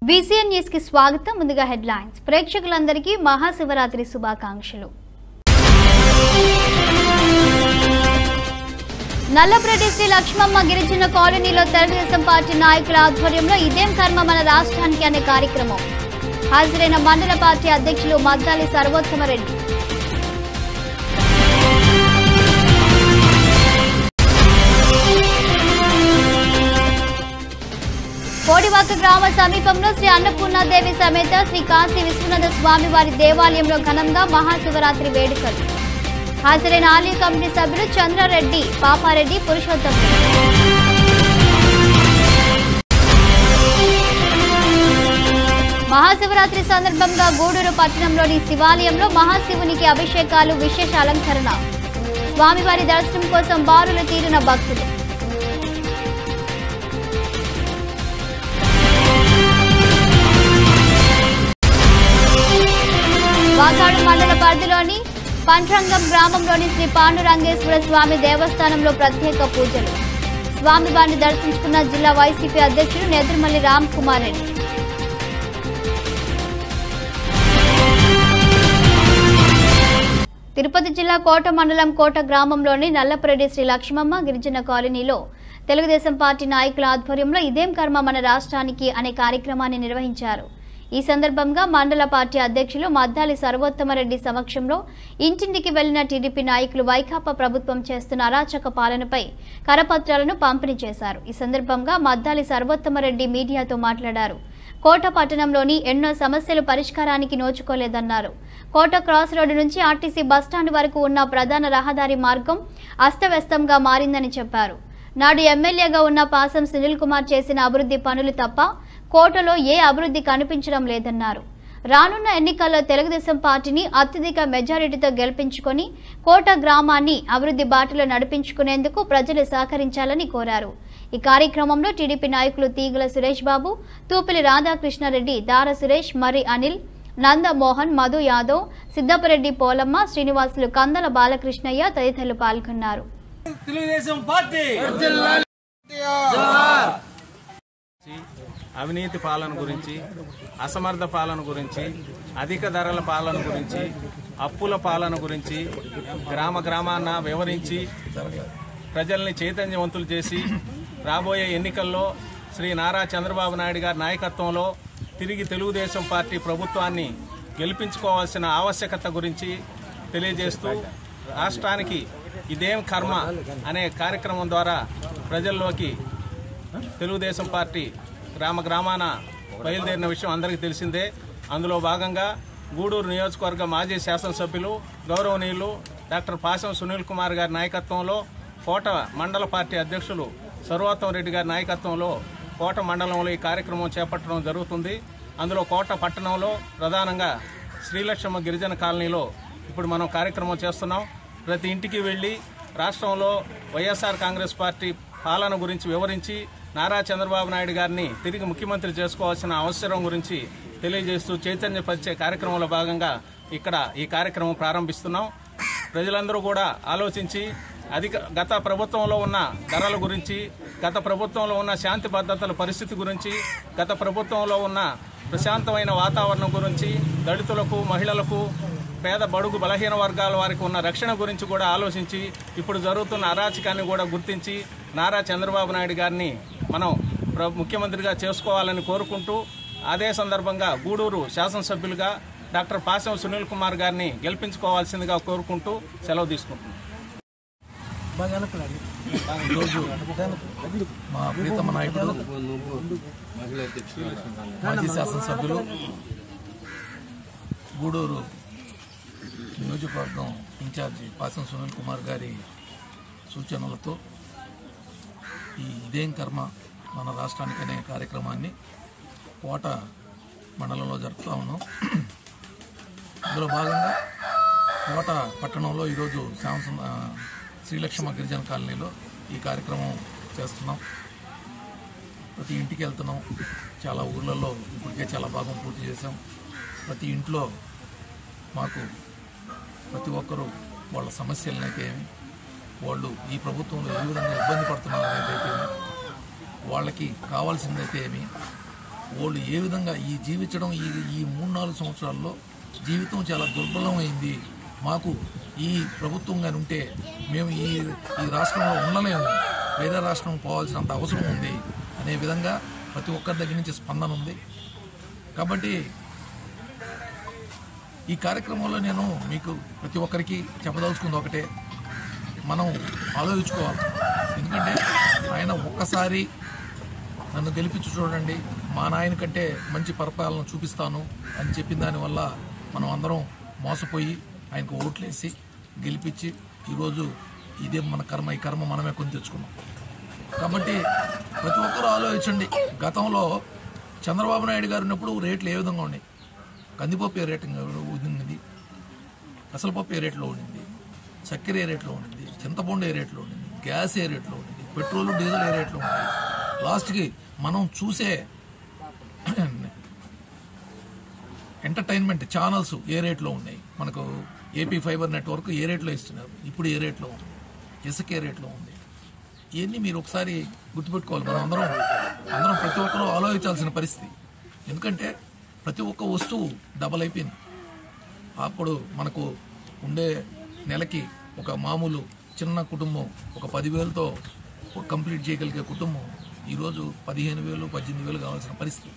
BCN news కి స్వాగతం ముందుగా హెడ్లైన్స్ ప్రేక్షకులందరికీ మహాశివరాత్రి శుభాకాంక్షలు నల్లప్రెడ్డి శ్రీ లక్ష్మమ్మ గిరిజన కాలనీలో తెలుగుదేశం పార్టీ నాయకుల ఆధ్వర్యంలో ఇదేం కర్మ మన రాష్ట్రానికి అనే కార్యక్రమం హాజరైన మండల పార్టీ అధ్యక్షులు మద్దాలి సర్వోత్తమరెడ్డి కోడివాక గ్రామ సమీపంలో శ్రీ అన్నపూర్ణాదేవి సమేత శ్రీ కాశీ విశ్వనాథ స్వామి వారి దేవాలయంలో ఘనంగా మహాశివరాత్రి వేడుకలు హాజరైన ఆలయ కమిటీ సభ్యులు చంద్రారెడ్డి పాపారెడ్డి పురుషోత్తం మహాశివరాత్రి సందర్భంగా గూడూరు పట్టణంలోని శివాలయంలో మహాశివునికి అభిషేకాలు విశేష అలంకరణ స్వామివారి దర్శనం కోసం బారులు తీరిన భక్తులు వాకాడు మండల పరిధిలోని పంచరంగం గ్రామంలోని శ్రీ పాండురంగేశ్వర స్వామి దేవస్థానంలో ప్రత్యేక పూజలు స్వామివారిని దర్శించుకున్న జిల్లా వైసీపీ అధ్యక్షుడు నేదురుమల్లి రామ్ కుమార్ రెడ్డి తిరుపతి జిల్లా కోట మండలం కోట గ్రామంలోని నల్లపురెడ్డి శ్రీ లక్ష్మమ్మ గిరిజన కాలనీలో తెలుగుదేశం పార్టీ నాయకుల ఆధ్వర్యంలో ఇదేం కర్మ మన రాష్ట్రానికి అనే కార్యక్రమాన్ని నిర్వహించారు ఈ సందర్భంగా మండల పార్టీ అధ్యక్షులు మద్దాలి సర్వోత్తమరెడ్డి సమక్షంలో ఇంటింటికి వెళ్లిన టీడీపీ నాయకులు వైకాపా ప్రభుత్వం చేస్తున్న అరాచక పాలనపై కరపత్రాలను పంపిణీ చేశారు ఈ సందర్భంగా మద్దాలి సర్వోత్తమరెడ్డి మీడియాతో మాట్లాడారు కోట పట్టణంలోని ఎన్నో సమస్యలు పరిష్కారానికి నోచుకోలేదన్నారు కోట క్రాస్ రోడ్డు నుంచి ఆర్టీసీ బస్టాండ్ వరకు ఉన్న ప్రధాన రహదారి మార్గం అస్తవ్యస్తంగా మారిందని చెప్పారు నాడు ఎమ్మెల్యేగా ఉన్న పాసం సునీల్ కుమార్ చేసిన అభివృద్ధి పనులు తప్ప కోటలో ఏ అభివృద్ధి కనిపించడం లేదన్నారు రానున్న ఎన్నికల్లో తెలుగుదేశం పార్టీని అత్యధిక మెజారిటీతో గెలిపించుకొని కోట గ్రామాన్ని అభివృద్ధి బాటలో నడిపించుకునేందుకు ప్రజలు సహకరించాలని కోరారు ఈ కార్యక్రమంలో టీడీపీ నాయకులు తీగల సురేష్ బాబు తూపిలి రాధాకృష్ణారెడ్డి దార సురేష్ మరి అనిల్ నంద మోహన్ మధు యాదవ్ సిద్దపరెడ్డి పోలమ్మ శ్రీనివాసులు కందల బాలకృష్ణయ్య తదితరులు పాల్గొన్నారు తెలుగుదేశం పార్టీ అవినీతి పాలన గురించి అసమర్థ పాలన గురించి అధిక ధరల పాలన గురించి అప్పుల పాలన గురించి గ్రామ గ్రామాన వివరించి ప్రజల్ని చైతన్యవంతులు చేసి రాబోయే ఎన్నికల్లో శ్రీ నారా చంద్రబాబు నాయుడు గారి నాయకత్వంలో తిరిగి తెలుగుదేశం పార్టీ ప్రభుత్వాన్ని గెలిపించుకోవాల్సిన ఆవశ్యకత గురించి తెలియజేస్తూ రాష్ట్రానికి ఇదేం కర్మ అనే కార్యక్రమం ద్వారా ప్రజల్లోకి తెలుగుదేశం పార్టీ గ్రామ గ్రామాన బయలుదేరిన విషయం అందరికీ తెలిసిందే అందులో భాగంగా గూడూరు నియోజకవర్గ మాజీ శాసనసభ్యులు గౌరవనీయులు డాక్టర్ పాసం సునీల్ కుమార్ గారి నాయకత్వంలో కోట మండల పార్టీ అధ్యక్షులు సర్వోత్తం రెడ్డి గారి నాయకత్వంలో కోట మండలంలో ఈ కార్యక్రమం చేపట్టడం జరుగుతుంది అందులో కోట పట్టణంలో ప్రధానంగా శ్రీలక్ష్మ గిరిజన కాలనీలో ఇప్పుడు మనం కార్యక్రమం చేస్తున్నాం ప్రతి ఇంటికి వెళ్ళి రాష్ట్రంలో వైఎస్ఆర్ కాంగ్రెస్ పార్టీ పాలన గురించి వివరించి నారా చంద్రబాబు నాయుడు గారిని తిరిగి ముఖ్యమంత్రి చేసుకోవాల్సిన అవసరం గురించి తెలియజేస్తూ చైతన్యపరిచే కార్యక్రమంలో భాగంగా ఇక్కడ ఈ కార్యక్రమం ప్రారంభిస్తున్నాం ప్రజలందరూ కూడా ఆలోచించి అధిక గత ప్రభుత్వంలో ఉన్న ధరల గురించి గత ప్రభుత్వంలో ఉన్న శాంతి భద్రతల పరిస్థితి గురించి గత ప్రభుత్వంలో ఉన్న ప్రశాంతమైన వాతావరణం గురించి దళితులకు మహిళలకు పేద బడుగు బలహీన వర్గాల వారికి ఉన్న రక్షణ గురించి కూడా ఆలోచించి ఇప్పుడు జరుగుతున్న అరాచకాన్ని కూడా గుర్తించి నారా చంద్రబాబు నాయుడు గారిని మనం ప్ర- ముఖ్యమంత్రిగా చేసుకోవాలని కోరుకుంటూ అదే సందర్భంగా గూడూరు శాసనసభ్యులుగా డాక్టర్ పాసం సునీల్ కుమార్ గారిని గెలిపించుకోవాల్సిందిగా కోరుకుంటూ సెలవు తీసుకుంటున్నాం ఈరోజు మా ప్రీతమ నాయకుడు మాజీ శాసనసభ్యులు గూడూరు నియోజకవర్గం ఇన్ఛార్జి పాసం సునీల్ కుమార్ గారి సూచనలతో ఈ ఇదేం కర్మ మన రాష్ట్రానికి అనే కార్యక్రమాన్ని కోట మండలంలో జరుపుతా ఉన్నాం అందులో భాగంగా కోట పట్టణంలో ఈరోజు శాంసం ఆ, శ్రీలక్ష్మ గిరిజన కాలనీలో ఈ కార్యక్రమం చేస్తున్నాం ప్రతి ఇంటికి వెళ్తున్నాం చాలా ఊర్లలో ఇప్పటికే చాలా భాగం పూర్తి చేసాం ప్రతి ఇంట్లో మాకు ప్రతి ఒక్కరూ వాళ్ళ సమస్యలనైతే ఏమి వాళ్ళు ఈ ప్రభుత్వంలో ఏ విధంగా ఇబ్బంది పడుతున్నారు అనేది అయితే ఏమి వాళ్ళకి కావాల్సిందైతే ఏమి వాళ్ళు ఏ విధంగా ఈ జీవించడం ఈ ఈ మూడు నాలుగు సంవత్సరాల్లో జీవితం చాలా దుర్బలమైంది మాకు ఈ ప్రభుత్వం కానీ ఉంటే మేము ఈ ఈ రాష్ట్రంలో ఉండలేము వేరే రాష్ట్రం పోవాల్సినంత అవసరం ఉంది అనే విధంగా ప్రతి ఒక్కరి దగ్గర నుంచి స్పందన ఉంది కాబట్టి ఈ కార్యక్రమంలో నేను మీకు ప్రతి ఒక్కరికి చెప్పదలుచుకుంది ఒకటే మనం ఆలోచించుకోవాలి ఎందుకంటే ఆయన ఒక్కసారి నన్ను గెలిపించి చూడండి మా నాయన కంటే మంచి పరిపాలన చూపిస్తాను అని చెప్పిన దానివల్ల మనం అందరం మోసపోయి ఆయనకు ఓట్లేసి గెలిపించి ఈరోజు ఇదే మన కర్మ ఈ కర్మ మనమే కొని తెచ్చుకున్నాం కాబట్టి ప్రతి ఒక్కరూ ఆలోచించండి గతంలో చంద్రబాబు నాయుడు గారు ఉన్నప్పుడు రేట్లు ఏ విధంగా ఉన్నాయి కందిపప్పు ఏ రేటు ఉన్నది పెసరపప్పు ఏ రేట్లో ఉండింది చక్కెర ఏ రేట్లో ఉండింది చింతపండు ఏ రేట్లో ఉండింది గ్యాస్ ఏ రేట్లో ఉండింది పెట్రోల్ డీజిల్ ఏ రేట్లో ఉన్నాయి లాస్ట్కి మనం చూసే ఎంటర్టైన్మెంట్ ఛానల్స్ ఏ రేట్లో ఉన్నాయి మనకు ఏపీ ఫైబర్ నెట్వర్క్ ఏ రేట్లో ఇస్తున్నారు ఇప్పుడు ఏ రేట్లో ఉంది ఇసుక ఏ రేట్లో ఉంది ఇవన్నీ మీరు ఒకసారి గుర్తుపెట్టుకోవాలి మనం అందరం అందరం ప్రతి ఒక్కరూ ఆలోచించాల్సిన పరిస్థితి ఎందుకంటే ప్రతి ఒక్క వస్తువు డబల్ అయిపోయింది అప్పుడు మనకు ఉండే నెలకి ఒక మామూలు చిన్న కుటుంబం ఒక పదివేలతో కంప్లీట్ చేయగలిగే కుటుంబం ఈరోజు పదిహేను వేలు పద్దెనిమిది వేలు కావాల్సిన పరిస్థితి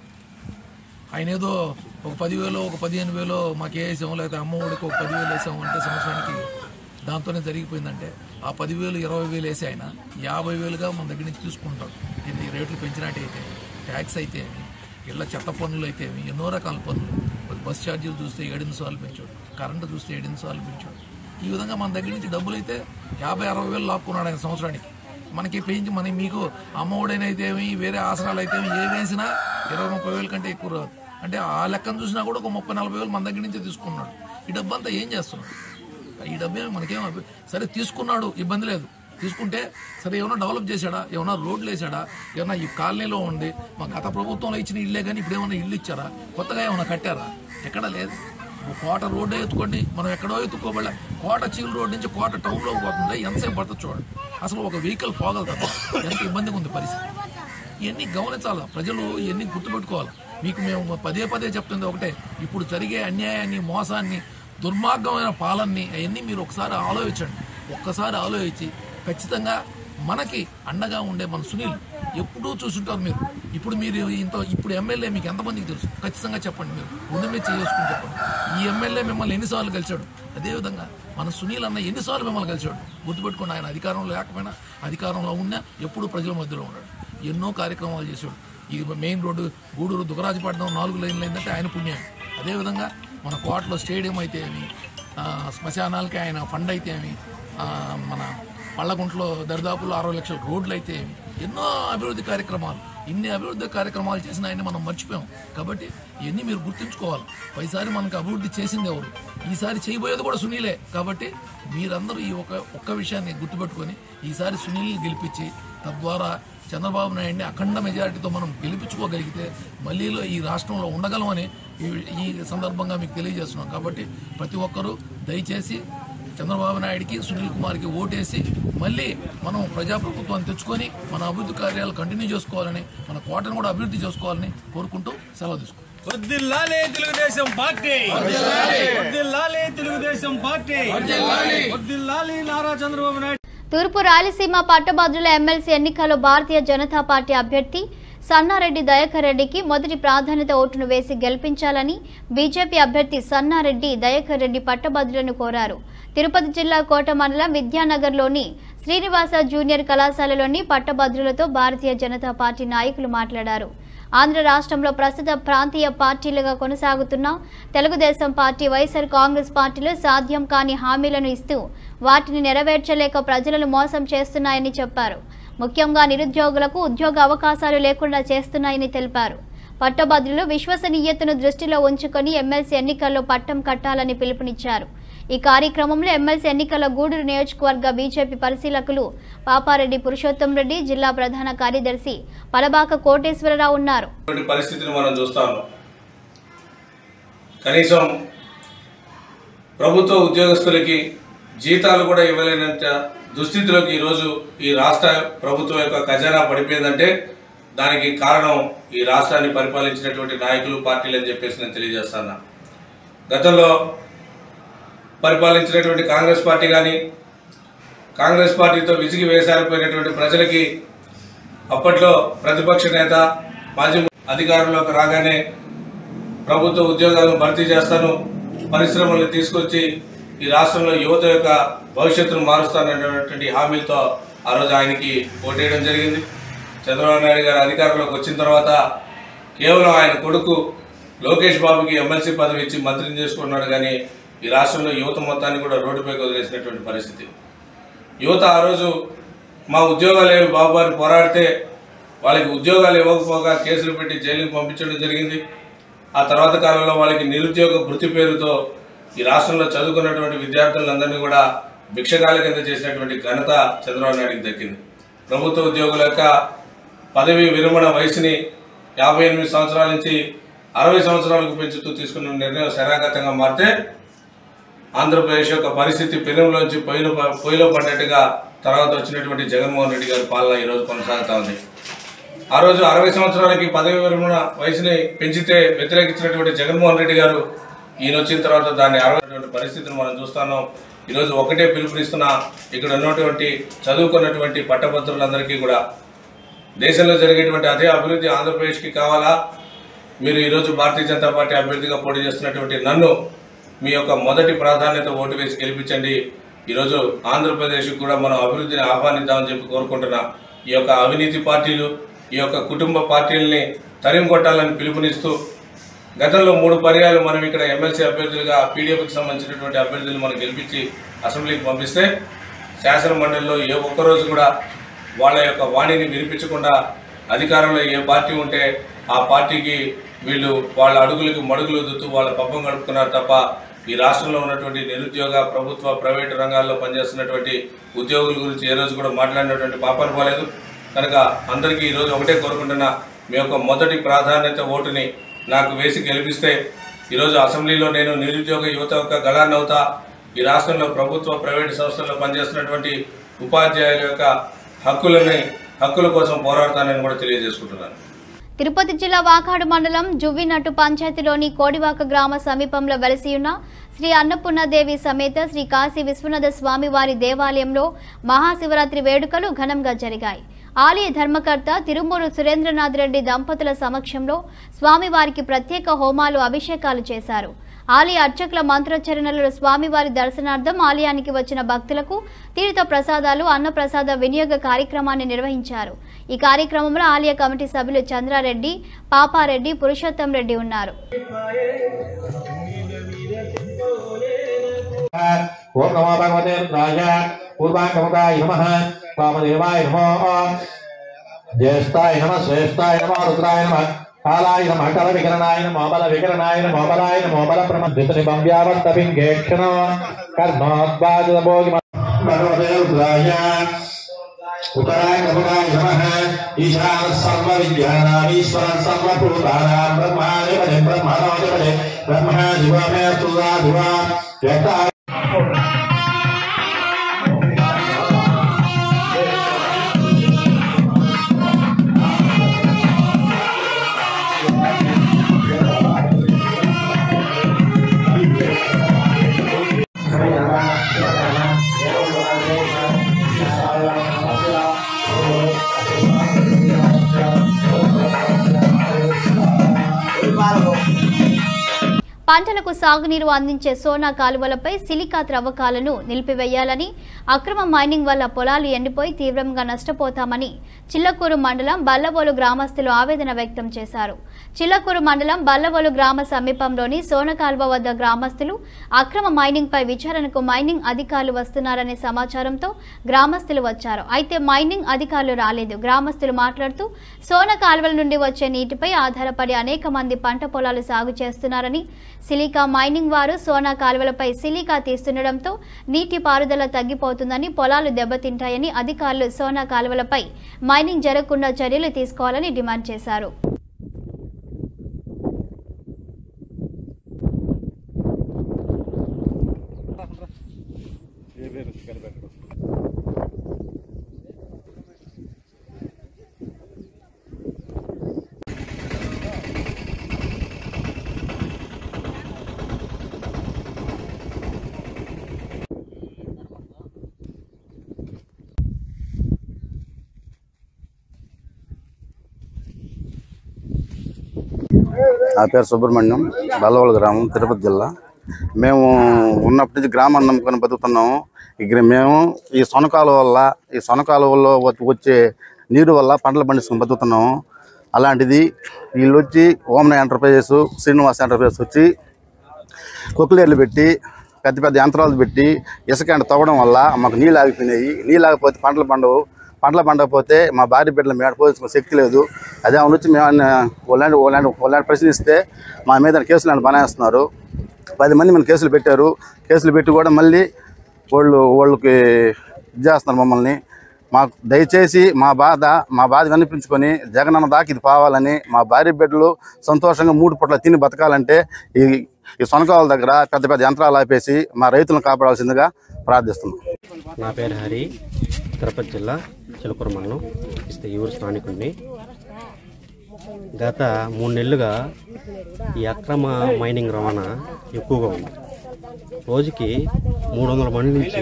ఆయన ఏదో ఒక పదివేలు ఒక పదిహేను వేలు మాకు వేసాం లేకపోతే అమ్మఒడికి ఒక పదివేలు వేసాం అంటే సంవత్సరానికి దాంతోనే జరిగిపోయిందంటే ఆ పదివేలు ఇరవై వేలు వేసి ఆయన యాభై వేలుగా మన దగ్గర నుంచి తీసుకుంటాడు ఇది రేట్లు పెంచినట్టయితే ట్యాక్స్ అయితే ఏమి ఇళ్ళ చెత్త పన్నులు అయితే ఏమి ఎన్నో రకాల పన్నులు మరి బస్ ఛార్జీలు చూస్తే ఏడెనిమిది సార్లు పెంచాడు కరెంటు చూస్తే ఏడెనిమిది సార్లు పెంచాడు ఈ విధంగా మన దగ్గర నుంచి డబ్బులు అయితే యాభై అరవై వేలు లాక్కున్నాడు ఆయన సంవత్సరానికి మనకి పెంచి మన మీకు అమ్మఒడైనైతే ఏమి వేరే ఆసనాలు అయితే ఏమి ఏ వేసినా ఇరవై ముప్పై వేల కంటే ఎక్కువ రాదు అంటే ఆ లెక్కను చూసినా కూడా ఒక ముప్పై నలభై వేలు మన దగ్గర నుంచే తీసుకున్నాడు ఈ డబ్బు అంతా ఏం చేస్తున్నాడు ఈ డబ్బే మనకేం అభి- సరే తీసుకున్నాడు ఇబ్బంది లేదు తీసుకుంటే సరే ఏమైనా డెవలప్ చేశాడా ఏమైనా రోడ్లు వేసాడా ఏమైనా ఈ కాలనీలో ఉండి మా గత ప్రభుత్వంలో ఇచ్చిన ఇల్లే కానీ ఇప్పుడు ఏమైనా ఇల్లు ఇచ్చారా కొత్తగా ఏమైనా కట్టారా ఎక్కడా లేదు ఓ కోట రోడ్డు ఎత్తుకోండి మనం ఎక్కడో ఎత్తుకోబడలే కోట చీల రోడ్ నుంచి కోట టౌన్లోకి పోతుంటే ఎంతసేపు పడుతుంది చూడండి అసలు ఒక వెహికల్ పోగలుగుతాం ఎంత ఇబ్బందిగా ఉంది పరిస్థితి ఇవన్నీ గమనించాలి ప్రజలు ఇవన్నీ గుర్తుపెట్టుకోవాలి మీకు మేము పదే పదే చెప్తుంది ఒకటే ఇప్పుడు జరిగే అన్యాయాన్ని మోసాన్ని దుర్మార్గమైన పాలనని అవన్నీ మీరు ఒకసారి ఆలోచించండి ఒక్కసారి ఆలోచించి ఖచ్చితంగా మనకి అండగా ఉండే మన సునీల్ ఎప్పుడూ చూసుంటారు మీరు ఇప్పుడు మీరు ఇంత ఇప్పుడు ఎమ్మెల్యే మీకు ఎంతమందికి తెలుసు ఖచ్చితంగా చెప్పండి మీరు గుండె మీద చేసుకుని చెప్పండి ఈ ఎమ్మెల్యే మిమ్మల్ని ఎన్నిసార్లు కలిశాడు అదేవిధంగా మన సునీల్ అన్న ఎన్నిసార్లు మిమ్మల్ని కలిశాడు గుర్తుపెట్టుకోండి ఆయన అధికారంలో లేకపోయినా అధికారంలో ఉన్నా ఎప్పుడు ప్రజల మధ్యలో ఉన్నాడు ఎన్నో కార్యక్రమాలు చేశాడు ఈ మెయిన్ రోడ్డు గూడూరు దుగరాజపట్నం నాలుగు లైన్లు అయిందంటే ఆయన పుణ్యం అదేవిధంగా మన కోటలో స్టేడియం అయితే ఏమి ఆ, శ్మశానాలకి ఆయన ఫండ్ అయితే ఏమి ఆ, మన పళ్ళగుంట్లో దరిదాపులు అరవై లక్షల రోడ్లు అయితే ఏమి ఎన్నో అభివృద్ధి కార్యక్రమాలు ఇన్ని అభివృద్ధి కార్యక్రమాలు చేసిన ఆయన మనం మర్చిపోయాం కాబట్టి ఇవన్నీ మీరు గుర్తుంచుకోవాలి పైసారి మనకు అభివృద్ధి చేసింది ఎవరు ఈసారి చేయబోయేది కూడా సునీలే కాబట్టి మీరందరూ ఈ ఒక ఒక్క విషయాన్ని గుర్తుపెట్టుకొని ఈసారి సునీల్ని గెలిపించి తద్వారా చంద్రబాబు నాయుడిని అఖండ మెజారిటీతో మనం గెలిపించుకోగలిగితే మళ్ళీలో ఈ రాష్ట్రంలో ఉండగలమని ఈ ఈ సందర్భంగా మీకు తెలియజేస్తున్నాం కాబట్టి ప్రతి ఒక్కరూ దయచేసి చంద్రబాబు నాయుడికి సునీల్ కుమార్కి ఓటేసి మళ్ళీ మనం ప్రజాప్రభుత్వాన్ని తెచ్చుకొని మన అభివృద్ధి కార్యాలు కంటిన్యూ చేసుకోవాలని మన కోటను కూడా అభివృద్ధి చేసుకోవాలని కోరుకుంటూ సెలవు తీసుకుంటాం వద్దిల్లాలి తెలుగుదేశం పార్టీ వద్దిల్లాలి తెలుగుదేశం పార్టీ వద్దిల్లాలి నారా చంద్రబాబు నాయుడు తూర్పు రాయలసీమ పట్టభద్రుల ఎమ్మెల్సీ ఎన్నికల్లో భారతీయ జనతా పార్టీ అభ్యర్థి సన్నారెడ్డి దయాకర్ రెడ్డికి మొదటి ప్రాధాన్యత ఓటును వేసి గెలిపించాలని బీజేపీ అభ్యర్థి సన్నారెడ్డి దయాకర్ రెడ్డి పట్టభద్రులను కోరారు తిరుపతి జిల్లా కోట మండలం విద్యానగర్లోని శ్రీనివాస జూనియర్ కళాశాలలోని పట్టభద్రులతో భారతీయ జనతా పార్టీ నాయకులు మాట్లాడారు ఆంధ్ర రాష్ట్రంలో ప్రస్తుత ప్రాంతీయ పార్టీలుగా కొనసాగుతున్న తెలుగుదేశం పార్టీ వైఎస్ఆర్ కాంగ్రెస్ పార్టీలు సాధ్యం కాని హామీలను ఇస్తూ వాటిని నెరవేర్చలేక ప్రజలను మోసం చేస్తున్నాయని చెప్పారు ముఖ్యంగా నిరుద్యోగులకు ఉద్యోగ అవకాశాలు లేకుండా చేస్తున్నాయని తెలిపారు పట్టభద్రులు విశ్వసనీయతను దృష్టిలో ఉంచుకొని ఎమ్మెల్సీ ఎన్నికల్లో పట్టం కట్టాలని పిలుపునిచ్చారు ఈ కార్యక్రమంలో ఎమ్మెల్సీ ఎన్నికల గూడూరు నియోజకవర్గ బీజేపీ పరిశీలకులు పాపారెడ్డి పురుషోత్తం రెడ్డి జిల్లా ప్రధాన కార్యదర్శి పలబాక కోటేశ్వరరావు ఉన్నారు ఇటువంటి పరిస్థితిని మనం చూస్తాము కనీసం ప్రభుత్వ ఉద్యోగస్తులకి జీతాలు కూడా ఇవ్వలేనంత దుస్థితిలోకి ఈరోజు ఈ రాష్ట్ర ప్రభుత్వం యొక్క ఖజానా పడిపోయిందంటే దానికి కారణం ఈ రాష్ట్రాన్ని పరిపాలించినటువంటి నాయకులు పార్టీలు అని చెప్పేసి నేను తెలియజేస్తాను గతంలో పరిపాలించినటువంటి కాంగ్రెస్ పార్టీ కానీ కాంగ్రెస్ పార్టీతో విసిగి వేసారిపోయినటువంటి ప్రజలకి అప్పట్లో ప్రతిపక్ష నేత మాజీ అధికారంలోకి రాగానే ప్రభుత్వ ఉద్యోగాలను భర్తీ చేస్తాను పరిశ్రమలను తీసుకొచ్చి ఈ రాష్ట్రంలో యువత యొక్క భవిష్యత్తును మారుస్తాననేటువంటి హామీలతో ఆ రోజు ఆయనకి ఓటేయడం జరిగింది చంద్రబాబు నాయుడు గారు అధికారంలోకి వచ్చిన తర్వాత కేవలం ఆయన కొడుకు లోకేష్ బాబుకి ఎమ్మెల్సీ పదవి ఇచ్చి మంత్రిని చేసుకున్నాడు కానీ ఈ రాష్ట్రంలో యువత మొత్తాన్ని కూడా రోడ్డుపైకి వదిలేసినటువంటి పరిస్థితి యువత ఆ రోజు మా ఉద్యోగాలు లేవు బాబు అని పోరాడితే వాళ్ళకి ఉద్యోగాలు ఇవ్వకపోగా కేసులు పెట్టి జైలుకి పంపించడం జరిగింది ఆ తర్వాత కాలంలో వాళ్ళకి నిరుద్యోగ వృత్తి పేరుతో ఈ రాష్ట్రంలో చదువుకున్నటువంటి విద్యార్థులందరినీ కూడా భిక్షగాల కింద చేసినటువంటి ఘనత చంద్రబాబు నాయుడికి దక్కింది ప్రభుత్వ ఉద్యోగుల యొక్క పదవి విరమణ వయసుని యాభై ఎనిమిది సంవత్సరాల నుంచి అరవై సంవత్సరాలకు పెంచుతూ తీసుకున్న నిర్ణయం శరాఘాతంగా మారితే ఆంధ్రప్రదేశ్ యొక్క పరిస్థితి పెనులోంచి పొయ్యిలో ప- పొయ్యిలో పడ్డట్టుగా తర్వాత వచ్చినటువంటి జగన్మోహన్ రెడ్డి గారి పాలన ఈరోజు కొనసాగుతా ఉంది ఆ రోజు అరవై సంవత్సరాలకి పదవి విరమణ వయసుని పెంచితే వ్యతిరేకించినటువంటి జగన్మోహన్ రెడ్డి గారు ఈయన వచ్చిన తర్వాత దాన్ని అరవైనటువంటి పరిస్థితిని మనం చూస్తున్నాం ఈరోజు ఒకటే పిలుపునిస్తున్న ఇక్కడ ఉన్నటువంటి చదువుకున్నటువంటి పట్టభద్రులందరికీ కూడా దేశంలో జరిగేటువంటి అదే అభివృద్ధి ఆంధ్రప్రదేశ్కి కావాలా మీరు ఈరోజు భారతీయ జనతా పార్టీ అభ్యర్థిగా పోటీ చేస్తున్నటువంటి నన్ను మీ యొక్క మొదటి ప్రాధాన్యత ఓటు వేసి గెలిపించండి ఈరోజు ఆంధ్రప్రదేశ్కి కూడా మనం అభివృద్ధిని ఆహ్వానిద్దామని చెప్పి కోరుకుంటున్నా ఈ యొక్క అవినీతి పార్టీలు ఈ యొక్క కుటుంబ పార్టీలని తరిమి కొట్టాలని పిలుపునిస్తూ గతంలో మూడు పర్యాలు మనం ఇక్కడ ఎమ్మెల్సీ అభ్యర్థులుగా పీడీఎఫ్కి సంబంధించినటువంటి అభ్యర్థులు మనం గెలిపించి అసెంబ్లీకి పంపిస్తే శాసన మండలిలో ఏ ఒక్కరోజు కూడా వాళ్ళ యొక్క వాణిని వినిపించకుండా అధికారంలో ఏ పార్టీ ఉంటే ఆ పార్టీకి వీళ్ళు వాళ్ళ అడుగులకు మడుగులు దుత్తూ వాళ్ళ పబ్బం గడుపుకున్నారు తప్ప ఈ రాష్ట్రంలో ఉన్నటువంటి నిరుద్యోగ ప్రభుత్వ ప్రైవేటు రంగాల్లో పనిచేస్తున్నటువంటి ఉద్యోగుల గురించి ఏ రోజు కూడా మాట్లాడినటువంటి పాపాలు పోలేదు కనుక అందరికీ ఈరోజు ఒకటే కోరుకుంటున్నా మీ యొక్క మొదటి ప్రాధాన్యత ఓటుని నాకు వేసి గెలిపిస్తే ఈరోజు అసెంబ్లీలో నేను నిరుద్యోగ యువత యొక్క గళాన్ని అవుతా ఈ రాష్ట్రంలో ప్రభుత్వ ప్రైవేటు సంస్థల్లో పనిచేస్తున్నటువంటి ఉపాధ్యాయుల యొక్క హక్కులని హక్కుల కోసం పోరాడతానని కూడా తెలియజేసుకుంటున్నాను తిరుపతి జిల్లా వాకాడు మండలం జువ్వినట్టు పంచాయతీలోని కోడివాక గ్రామ సమీపంలో వెలసి ఉన్న శ్రీ అన్నపూర్ణదేవి సమేత శ్రీ కాశీ విశ్వనాథ స్వామి వారి దేవాలయంలో మహాశివరాత్రి వేడుకలు ఘనంగా జరిగాయి ఆలయ ధర్మకర్త తిరుమూరు సురేంద్రనాథ్ రెడ్డి దంపతుల సమక్షంలో స్వామివారికి ప్రత్యేక హోమాలు అభిషేకాలు చేశారు ఆలయ అర్చకుల మంత్రోచ్చరణలు స్వామివారి దర్శనార్థం ఆలయానికి వచ్చిన భక్తులకు తీర్థ ప్రసాదాలు అన్నప్రసాద వినియోగ కార్యక్రమాన్ని నిర్వహించారు ఈ కార్యక్రమంలో ఆలయ కమిటీ సభ్యులు చంద్రారెడ్డి పాపారెడ్డి పురుషోత్తం రెడ్డి ఉన్నారు ఓం నమో భగవతే రుద్రాయ పూర్వాంగముఖాయ నమ వామదేవాయ నమో జ్యేష్ఠాయ నమ శ్రేష్ఠాయ నమో రుద్రాయ నమ కాలాయ నమ కల వికరణాయ నమో బల వికరణాయ నమో బలాయ నమో బల ప్రమద్వితని బంధ్యావర్త పింగేక్షణ కర్ణోద్వాద భోగి భగవతే రుద్రాయ ఉత్తరాయ నమకాయ నమ ఈశాన సర్వ విద్యానామీశ్వర సర్వభూతానాం బ్రహ్మాధిపతి బ్రహ్మణోధిపతి బ్రహ్మ శివమే స్తుదా శివా యథా పంటలకు సాగునీరు అందించే సోనా కాలువలపై సిలికా త్రవ్వకాలను నిలిపివేయాలని అక్రమ మైనింగ్ వల్ల పొలాలు ఎండిపోయి తీవ్రంగా నష్టపోతామని చిల్లకూరు మండలం బల్లవోలు గ్రామస్తులు ఆవేదన వ్యక్తం చేశారు చిల్లకూరు మండలం బల్లవోలు గ్రామ సమీపంలోని సోన కాలువ వద్ద గ్రామస్తులు అక్రమ మైనింగ్ పై విచారణకు మైనింగ్ అధికారులు వస్తున్నారనే సమాచారంతో గ్రామస్తులు వచ్చారు అయితే మైనింగ్ అధికారులు రాలేదు గ్రామస్తులు మాట్లాడుతూ సోన కాలువల నుండి వచ్చే నీటిపై ఆధారపడి అనేక మంది పంట పొలాలు సాగు చేస్తున్నారని సిలికా మైనింగ్ వారు సోనా కాలువలపై సిలికా తీస్తుండటంతో నీటి పారుదల తగ్గిపోతుందని పొలాలు దెబ్బతింటాయని అధికారులు సోనా కాలువలపై మైనింగ్ జరగకుండా చర్యలు తీసుకోవాలని డిమాండ్ చేశారు నా పేరు సుబ్రహ్మణ్యం బల్లవల గ్రామం తిరుపతి జిల్లా మేము ఉన్నప్పటి నుంచి గ్రామాన్ని నమ్ముకొని బతుకుతున్నాము ఇక్కడ మేము ఈ సొనకాల వల్ల ఈ సొనకాల వల్ల వచ్చే నీరు వల్ల పంటలు పండించుకొని బతుకుతున్నాము అలాంటిది వీళ్ళు వచ్చి ఓమన ఎంటర్ప్రైజెస్ శ్రీనివాస్ ఎంటర్ప్రైజెస్ వచ్చి కొక్కులేర్లు పెట్టి పెద్ద పెద్ద యంత్రాలు పెట్టి ఇసుక ఎండ తవ్వడం వల్ల మాకు నీళ్ళు ఆగిపోయినాయి నీళ్ళు ఆగిపోతే పంటలు పండవు పంటలు పండకపోతే మా భార్య బిడ్డలు మేము పోయించుకునే శక్తి లేదు అదే ఆమె వచ్చి మేము వాళ్ళని వాళ్ళని వాళ్ళని ప్రశ్నిస్తే మా మీద కేసులు బనాయిస్తున్నారు పది మంది మన కేసులు పెట్టారు కేసులు పెట్టి కూడా మళ్ళీ వాళ్ళు వాళ్ళకి ఇది చేస్తున్నారు మమ్మల్ని మాకు దయచేసి మా బాధ మా బాధ వినిపించుకొని జగనన్న దాకా ఇది పోవాలని మా భార్య బిడ్డలు సంతోషంగా మూడు పూట్ల తిని బతకాలంటే ఈ ఈ సొనకాల దగ్గర పెద్ద పెద్ద యంత్రాలు ఆపేసి మా రైతులను కాపాడాల్సిందిగా ప్రార్థిస్తున్నాం నా పేరు హరి తిరుపతి జిల్లా చిలుకూరు మండలం ఇస్తే ఈ ఊరు స్థానికుడిని గత మూడు నెలలుగా ఈ అక్రమ మైనింగ్ రవాణా ఎక్కువగా ఉంది రోజుకి మూడు వందల బండ్ల నుంచి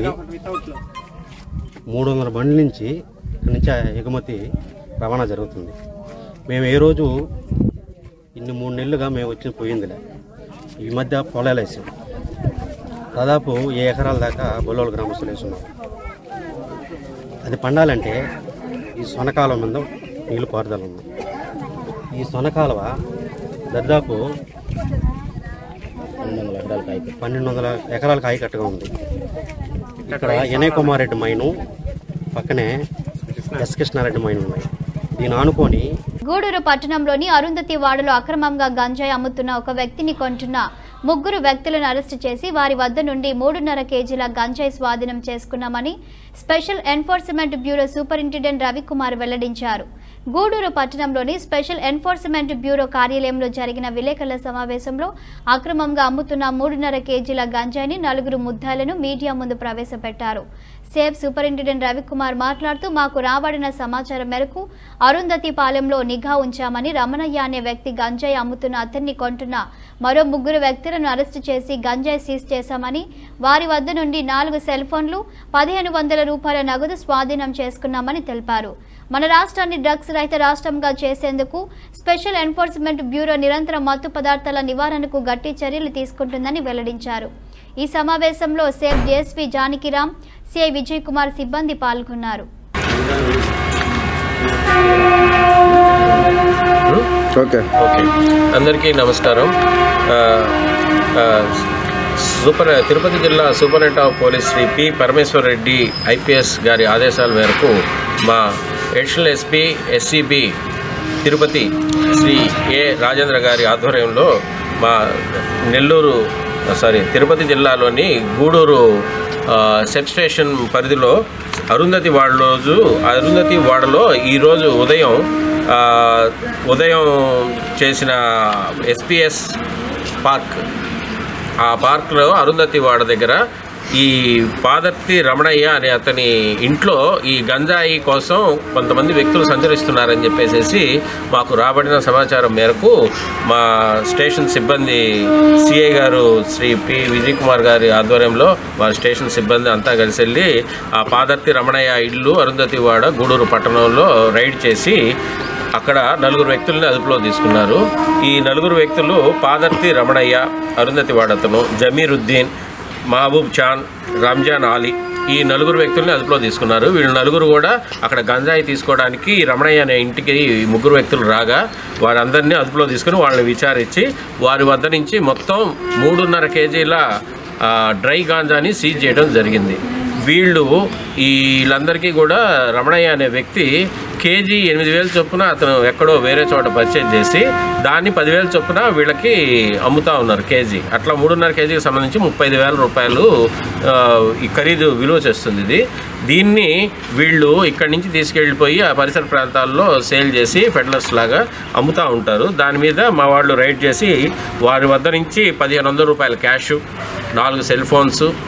మూడు వందల బండ్ల నుంచి ఇక్కడి నుంచి ఎగుమతి రవాణా జరుగుతుంది మేము ఏ రోజు ఇన్ని మూడు నెలలుగా మేము వచ్చి పోయిందిలే ఈ మధ్య పొలాలు వేసాం దాదాపు ఏ ఎకరాల దాకా బొల్లోల గ్రామస్తులు వేసున్నాం అది పండాలంటే ఈ సొనకాలం మీద నీళ్లు పారుదల ఉంది ఈ సొనకాలువ దాదాపు పన్నెండు వందల ఎకరాలకు ఆయకట్టుగా ఉంది ఇక్కడ ఎనయ కుమారెడ్డి మైను పక్కనే ఎస్ కృష్ణారెడ్డి మైన్ ఉన్నాయి దీని ఆనుకొని గూడూరు పట్టణంలోని అరుంధతి వాడలో అక్రమంగా గంజాయి అమ్ముతున్న ఒక వ్యక్తిని కొంటున్న ముగ్గురు వ్యక్తులను అరెస్టు చేసి వారి వద్ద నుండి మూడున్నర కేజీల గంజాయి స్వాధీనం చేసుకున్నామని special enforcement bureau superintendent Ravikumar వెల్లడించారు గూడూరు పట్టణంలోని స్పెషల్ ఎన్ఫోర్స్మెంట్ బ్యూరో కార్యాలయంలో జరిగిన విలేకరుల సమావేశంలో అక్రమంగా అమ్ముతున్న మూడున్నర కేజీల గంజాయిని నలుగురు ముద్దాయిలను మీడియా ముందు ప్రవేశపెట్టారు సేఫ్ సూపరింటెండెంట్ రవికుమార్ మాట్లాడుతూ మాకు రాబడిన సమాచారం మేరకు అరుంధతి పాలెంలో నిఘా ఉంచామని రమణయ్య అనే వ్యక్తి గంజాయి అమ్ముతున్న అతన్ని కొంటున్న మరో ముగ్గురు వ్యక్తులను అరెస్టు చేసి గంజాయి సీజ్ చేశామని వారి వద్ద నుండి నాలుగు సెల్ ఫోన్లు పదిహేను వందల రూపాయల నగదు స్వాధీనం చేసుకున్నామని తెలిపారు మన రాష్ట్రాన్ని డ్రగ్స్ రహిత రాష్ట్రంగా చేసేందుకు స్పెషల్ ఎన్ఫోర్స్మెంట్ బ్యూరో నిరంతరం మత్తు పదార్థాల నివారణకు గట్టి చర్యలు తీసుకుంటుందని వెల్లడించారు ఈ సమావేశంలో SEB DSP Janakiram CI Vijay Kumar సిబ్బంది పాల్గొన్నారు ఓకే ఓకే అందరికీ నమస్కారం ఆ, ఆ, సూపర్ తిరుపతి జిల్లా superintendent of police Shri P Parameshwar Reddy IPS గారి ఆదేశాల మేరకు మా additional SP SCB Tirupati Shri A Rajendra గారి ఆధ్వర్యంలో మా నెల్లూరు సారీ తిరుపతి జిల్లాలోని గూడూరు ఆ, సబ్ స్టేషన్ పరిధిలో అరుంధతి వాడ రోజు అరుంధతి వాడలో ఈరోజు ఉదయం ఆ, ఉదయం చేసిన ఎస్పీఎస్ పార్క్ ఆ పార్క్లో అరుంధతి వాడ దగ్గర ఈ పాదర్తి రమణయ్య అనే అతని ఇంట్లో ఈ గంజాయి కోసం కొంతమంది వ్యక్తులు సంచరిస్తున్నారని చెప్పేసి మాకు రాబడిన సమాచారం మేరకు మా స్టేషన్ సిబ్బంది సిఐ గారు శ్రీ పి విజయ్ కుమార్ గారి ఆధ్వర్యంలో వారి స్టేషన్ సిబ్బంది అంతా కలిసి వెళ్ళి ఆ పాదర్తి రమణయ్య ఇల్లు అరుంధతి వాడ గూడూరు పట్టణంలో రైడ్ చేసి అక్కడ నలుగురు వ్యక్తుల్ని అదుపులో తీసుకున్నారు ఈ నలుగురు వ్యక్తులు పాదర్తి రమణయ్య అరుంధతి వాడతను జమీరుద్దీన్ మహబూబ్ చాన్ రంజాన్ ఆలీ ఈ నలుగురు వ్యక్తుల్ని అదుపులో తీసుకున్నారు వీళ్ళు నలుగురు కూడా అక్కడ గంజాయి తీసుకోవడానికి ఈ రమణయ్య అనే ఇంటికి ఈ ముగ్గురు వ్యక్తులు రాగా వారందరినీ అదుపులో తీసుకుని వాళ్ళని విచారించి వారి వద్ద నుంచి మొత్తం మూడున్నర కేజీల ఆ, డ్రై గాంజాని సీజ్ చేయడం జరిగింది వీళ్ళు వీళ్ళందరికీ కూడా రమణయ్య అనే వ్యక్తి కేజీ ఎనిమిది వేలు చొప్పున అతను ఎక్కడో వేరే చోట పర్చేజ్ చేసి దాన్ని పదివేల చొప్పున వీళ్ళకి అమ్ముతా ఉన్నారు కేజీ అట్లా మూడున్నర కేజీకి సంబంధించి ముప్పై ఐదు వేల రూపాయలు ఆ, ఈ ఖరీదు విలువ చేస్తుంది ఇది దీన్ని వీళ్ళు ఇక్కడి నుంచి తీసుకెళ్ళిపోయి ఆ పరిసర ప్రాంతాల్లో సేల్ చేసి ఫెడలర్స్ లాగా అమ్ముతూ ఉంటారు దాని మీద మా వాళ్ళు రైడ్ చేసి వారి వద్ద నుంచి పదిహేను వందల రూపాయల క్యాష్ నాలుగు సెల్ ఫోన్స్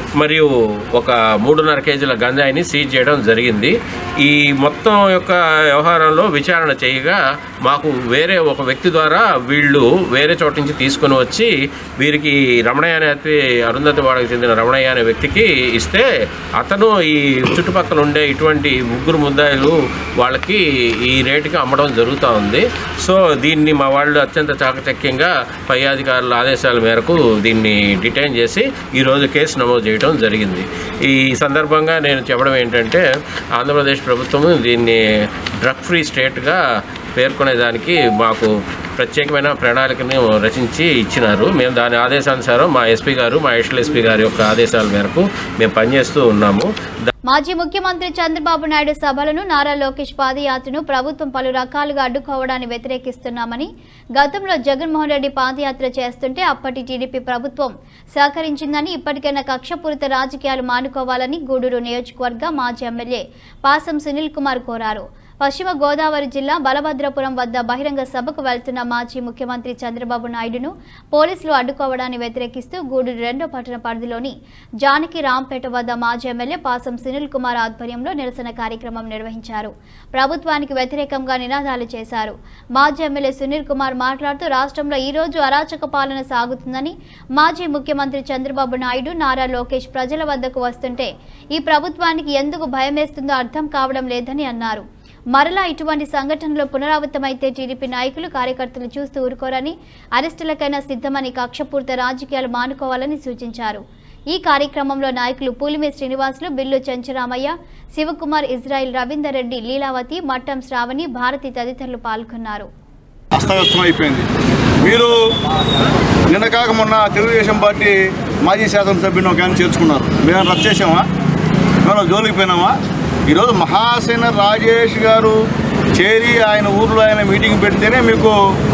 మరియు ఒక మూడున్నర కేజీల గంజాయిని సీజ్ చేయడం జరిగింది ఈ మొత్తం యొక్క వ్యవహారంలో విచారణ చేయగా మాకు వేరే ఒక వ్యక్తి ద్వారా వీళ్ళు వేరే చోట నుంచి తీసుకొని వచ్చి వీరికి రమణయ్య అనే అతి అరుంధతి వాడకు చెందిన రమణయ్య అనే వ్యక్తికి ఇస్తే అతను ఈ చుట్టుపక్కల ఉండే ఇటువంటి ముగ్గురు ముద్దాయిలు వాళ్ళకి ఈ రేటుకి అమ్మడం జరుగుతూ ఉంది సో దీన్ని మా వాళ్ళు అత్యంత చాకచక్యంగా పై అధికారుల ఆదేశాల మేరకు దీన్ని డిటైన్ చేసి ఈరోజు కేసు నమోదు చేయడం జరిగింది ఈ సందర్భంగా నేను చెప్పడం ఏంటంటే ఆంధ్రప్రదేశ్ ప్రభుత్వం దీన్ని డ్రగ్ ఫ్రీ స్టేట్గా పేర్కొనేదానికి మాకు ప్రత్యేకమైన ప్రణాళికను రచించి ఇచ్చినారు మేము దాని ఆదేశానుసారం మా ఎస్పీ గారు మా ఎడిషనల్ ఎస్పీ గారి యొక్క ఆదేశాల మేరకు మేము పనిచేస్తూ ఉన్నాము మాజీ ముఖ్యమంత్రి చంద్రబాబు నాయుడు సభలను నారా లోకేష్ పాదయాత్రను ప్రభుత్వం పలు రకాలుగా అడ్డుకోవడాన్ని వ్యతిరేకిస్తున్నామని గతంలో జగన్మోహన్ రెడ్డి పాదయాత్ర చేస్తుంటే అప్పటి టీడీపీ ప్రభుత్వం సహకరించిందని ఇప్పటికైనా కక్షపూరిత రాజకీయాలు మానుకోవాలని గూడూరు నియోజకవర్గ మాజీ ఎమ్మెల్యే పాసం సునీల్ కుమార్ కోరారు పశ్చిమ గోదావరి జిల్లా బలభద్రపురం వద్ద బహిరంగ సభకు వెళ్తున్న మాజీ ముఖ్యమంత్రి చంద్రబాబు నాయుడును పోలీసులు అడ్డుకోవడాన్ని వ్యతిరేకిస్తూ గూడూరు రెండో పట్టణ పరిధిలోని జానకి రాంపేట వద్ద మాజీ ఎమ్మెల్యే పాసం సునీల్ కుమార్ ఆధ్వర్యంలో నిరసన కార్యక్రమం నిర్వహించారు ప్రభుత్వానికి వ్యతిరేకంగా నినాదాలు చేశారు మాజీ ఎమ్మెల్యే సునీల్ కుమార్ మాట్లాడుతూ రాష్ట్రంలో ఈ రోజు అరాచక పాలన సాగుతుందని మాజీ ముఖ్యమంత్రి చంద్రబాబు నాయుడు నారా లోకేష్ ప్రజల వద్దకు వస్తుంటే ఈ ప్రభుత్వానికి ఎందుకు భయమేస్తుందో అర్థం కావడం లేదని అన్నారు మరలా ఇటువంటి సంఘటనలు పునరావృతమైతే టీడీపీ నాయకులు కార్యకర్తలు చూస్తూ ఊరుకోరని అరెస్టులకైనా సిద్ధమని కక్షపూర్త రాజకీయాలు మానుకోవాలని సూచించారు ఈ కార్యక్రమంలో నాయకులు పూలిమి శ్రీనివాసులు బిల్లు చెంచరామయ్య శివకుమార్ ఇజ్రాయిల్ రవీందర్ రెడ్డి లీలావతి మట్టం శ్రావణి భారతి తదితరులు పాల్గొన్నారు అస్తవ్యస్తం అయిపోయింది మీరు నిన్న కాక మొన్న తెలుగుదేశం పార్టీ మాజీ శాసనసభ్యుని ఒక ఆయన చేర్చుకున్నారు మేము రద్దు చేసామా మేము జోలికి పోయినామా ఈరోజు మహాసేన రాజేష్ గారు చేరి ఆయన ఊర్లో ఆయన మీటింగ్ పెడితేనే మీకు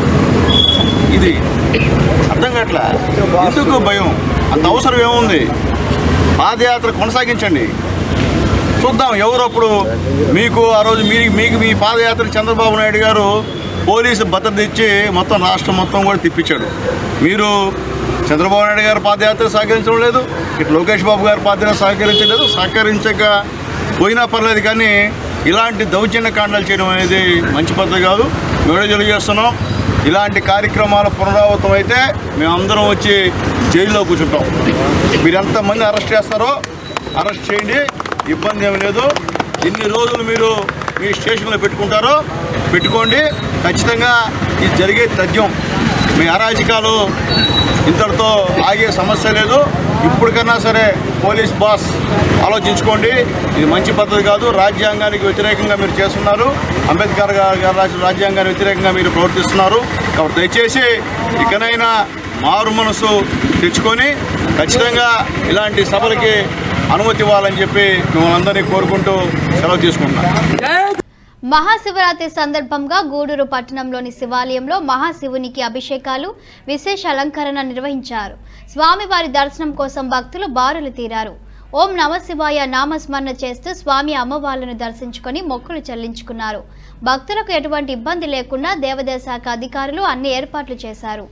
ఇది అర్థం కావట్లే ఎందుకు భయం అంత అవసరం ఏముంది పాదయాత్ర కొనసాగించండి చూద్దాం ఎవరప్పుడు మీకు ఆ రోజు మీ మీకు మీ పాదయాత్ర చంద్రబాబు నాయుడు గారు పోలీసు భద్రత ఇచ్చి మొత్తం రాష్ట్రం మొత్తం కూడా తిప్పించాడు మీరు చంద్రబాబు నాయుడు గారి పాదయాత్ర సహకరించడం లేదు ఇటు లోకేష్ బాబు గారి పాదయాత్ర సహకరించలేదు సహకరించక పోయినా పర్లేదు కానీ ఇలాంటి దౌర్జన్య కాండాలు చేయడం అనేది మంచి పద్ధతి కాదు మేము తెలియజేస్తున్నాం ఇలాంటి కార్యక్రమాల పునరావృతం అయితే మేమందరం వచ్చి జైల్లో కూర్చుంటాం మీరు ఎంతమంది అరెస్ట్ చేస్తారో అరెస్ట్ చేయండి ఇబ్బంది ఏమి లేదు ఎన్ని రోజులు మీరు మీ స్టేషన్లో పెట్టుకుంటారో పెట్టుకోండి ఖచ్చితంగా ఇది జరిగే తథ్యం మీ అరాజకాలు ఇంతటితో ఆగే సమస్య లేదు ఇప్పటికన్నా సరే పోలీస్ బాస్ ఆలోచించుకోండి ఇది మంచి పద్ధతి కాదు రాజ్యాంగానికి వ్యతిరేకంగా మీరు చేస్తున్నారు అంబేద్కర్ గారు గారు రాసిన రాజ్యాంగానికి వ్యతిరేకంగా మీరు ప్రవర్తిస్తున్నారు కాబట్టి దయచేసి ఇకనైనా మారు మనసు తెచ్చుకొని ఖచ్చితంగా ఇలాంటి సభలకి అనుమతి ఇవ్వాలని చెప్పి మిమ్మల్ని అందరినీ కోరుకుంటూ సెలవు తీసుకుంటున్నాను మహాశివరాత్రి సందర్భంగా గూడూరు పట్టణంలోని శివాలయంలో మహాశివునికి అభిషేకాలు విశేష అలంకరణ నిర్వహించారు స్వామివారి దర్శనం కోసం భక్తులు బారులు తీరారు ఓం నమశివాయ నామస్మరణ చేస్తూ స్వామి అమ్మవార్లను దర్శించుకొని మొక్కులు చెల్లించుకున్నారు భక్తులకు ఎటువంటి ఇబ్బంది లేకుండా దేవాదాయ శాఖ అధికారులు అన్ని ఏర్పాట్లు చేశారు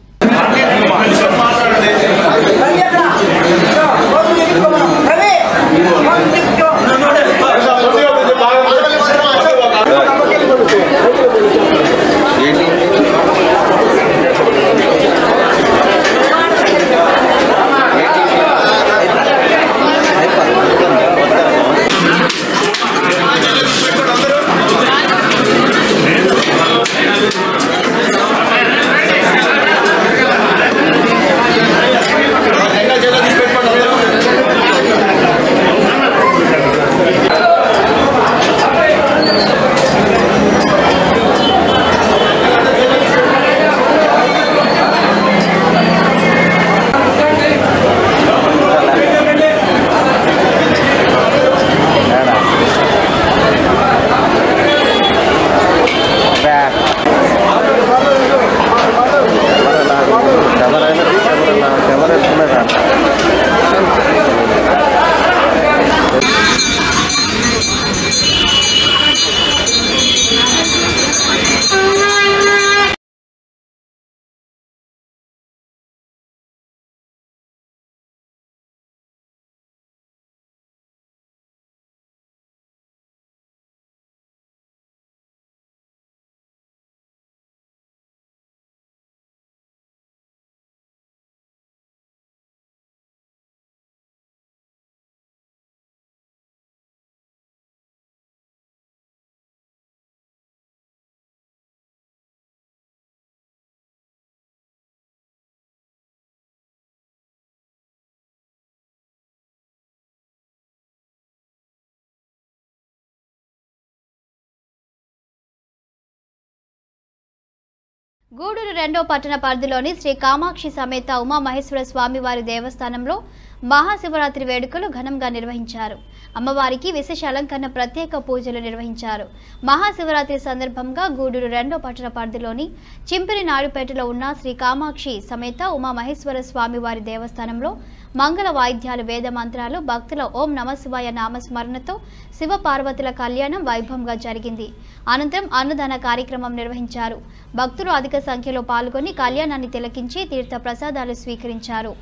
గూడూరు రెండో పట్టణ పరిధిలోని శ్రీ కామాక్షి సమేత ఉమామహేశ్వర స్వామివారి దేవస్థానంలో మహాశివరాత్రి వేడుకలు ఘనంగా నిర్వహించారు అమ్మవారికి విశేష అలంకరణ ప్రత్యేక పూజలు నిర్వహించారు మహాశివరాత్రి సందర్భంగా గూడూరు రెండో పట్టణ పరిధిలోని చింపిరి నాయుడుపేటలో ఉన్న శ్రీ కామాక్షి సమేత ఉమామహేశ్వర స్వామివారి దేవస్థానంలో మంగళ వాయిద్యాలు వేద మంత్రాలు భక్తుల ఓం నమశివాయ నామస్మరణతో శివ పార్వతుల కళ్యాణం వైభవంగా జరిగింది అనంతరం అన్నదాన కార్యక్రమం నిర్వహించారు భక్తులు అధిక సంఖ్యలో పాల్గొని కళ్యాణాన్ని తిలకించి తీర్థ ప్రసాదాలు స్వీకరించారు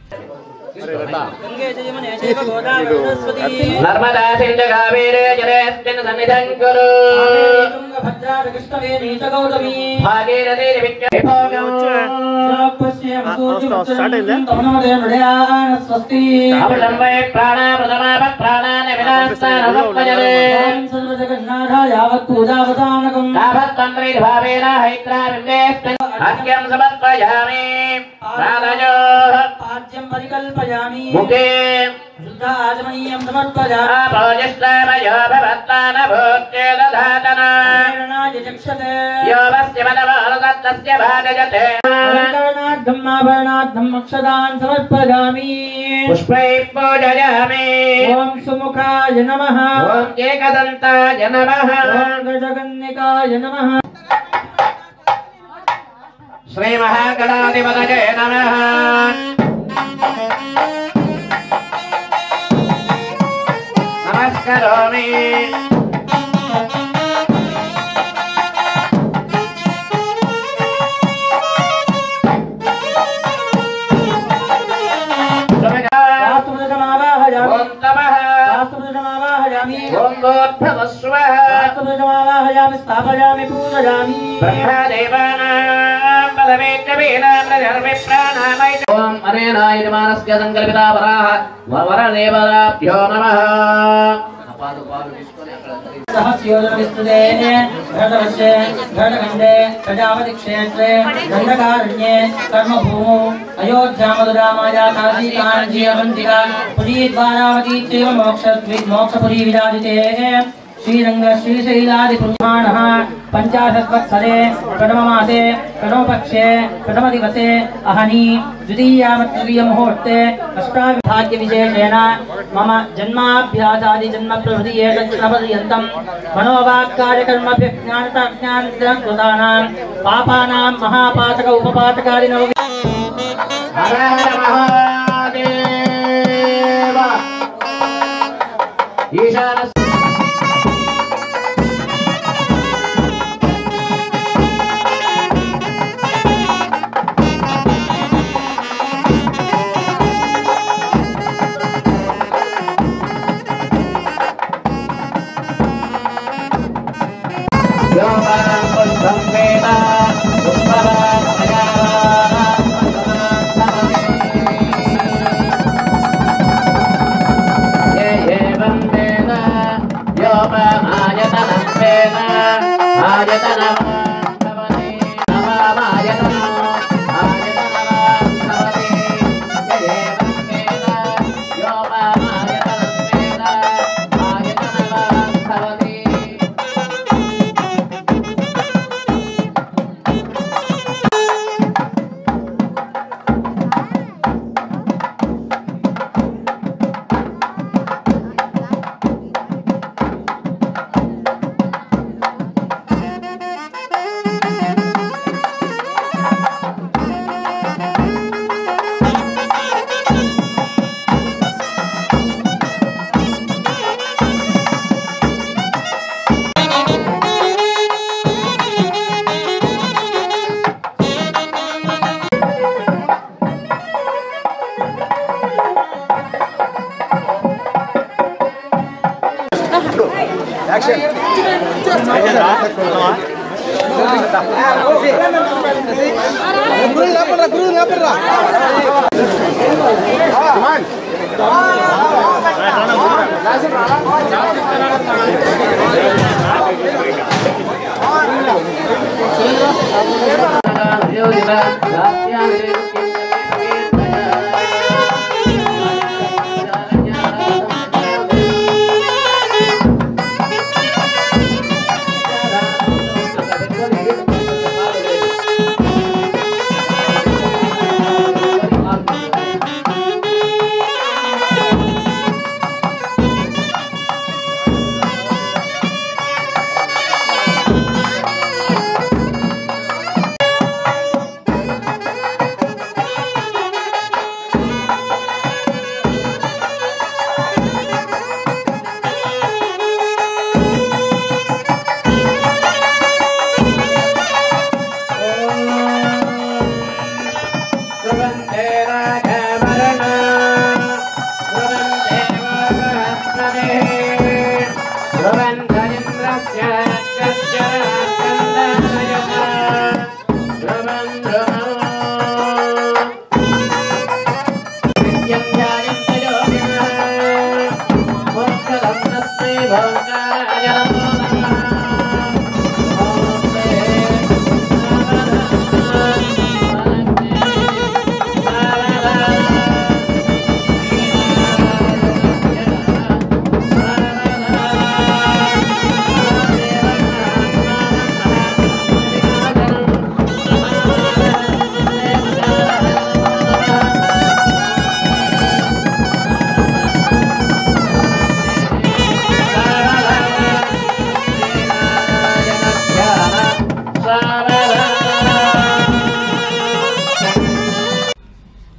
నర్మదా సింధు కావేరే జలేస్మిన్ సన్నిధం కురు భాగీరథీ అమృతంవై ప్రాణా ప్రథమాప ప్రాణాన్ని వినాస్తానవత్వజలే తావత్తంత్రీ భావేన హైత్రా విందేస్మిన్ అర్ఘ్యం సమర్పయామి ప్రాణజో ముఖే శుద్ధాచమనీయం సమర్పయామి ఆపోజిష్టామయో భవత్తాన భూత్యేదధాతన చక్షతే యోవస్య మనమానదత్తస్య భాగజతే అలంకరణార్థం ఆభరణార్థం అక్షదాన్ సమర్పయామి పుష్పై పూజయామి ఓం సుముఖాయ నమః ఓం ఏకదంతాయ నమః ఓం గజగన్నికాయ నమః శ్రీ మహాగణాధిపతయే నమః నమస్కరోమి వాస్తుపురుషమావాహయామి ఓం తమః వాస్తుపురుషమావాహయామి ఓం గోత్రవస్వః వాస్తుపురుషమావాహయామి స్థాపయామి పూజయామి బ్రహ్మదేవానాం పదవేత్యవీనాం ప్రజర్విప్రాణామై ఓం అనేనాయ మానస్య సంకల్పితా వరాహ వరదేవతాభ్యో నమః సహస్యోజన విస్తృతే భరతవర్షే భరతఖండే ప్రజాపతి క్షేత్రే దండకారణ్యే కర్మభూమౌ అయోధ్యామధురామాయా కాశీ కాంచీ అవంతిక పురీ ద్వారావతి చైవ మోక్షద్వి మోక్షపురీ విరాజితే శ్రీరంగ శ్రీశైలాది పుణ్యమాణః పంచాశద్వత్సరే ప్రథమమాసే ప్రథమపక్షే ప్రథమదివసే అహని ద్వితీయామతృతీయముహూర్తే అష్టావిభాగ్యవిశేషేణ మమ జన్మాభ్యాసాది జన్మ ప్రభృతి ఏతత్ప్రపర్యంతం మనోవాక్కార్యకర్మభ్య జ్ఞానతాజ్ఞానకృతానాం పాపానాం మహాపాతక ఉపపాతకాదినవ హర హర మహాదేవ ఈశాన యోగం పుష్పం వేద పుష్పవాన్ ये एवं वेद योपमायतनं वेद आयतनं भवति नवमायतनो आयतनवान् भवति य एवं वेद योपमायतनं वेद आयतनवान् भवति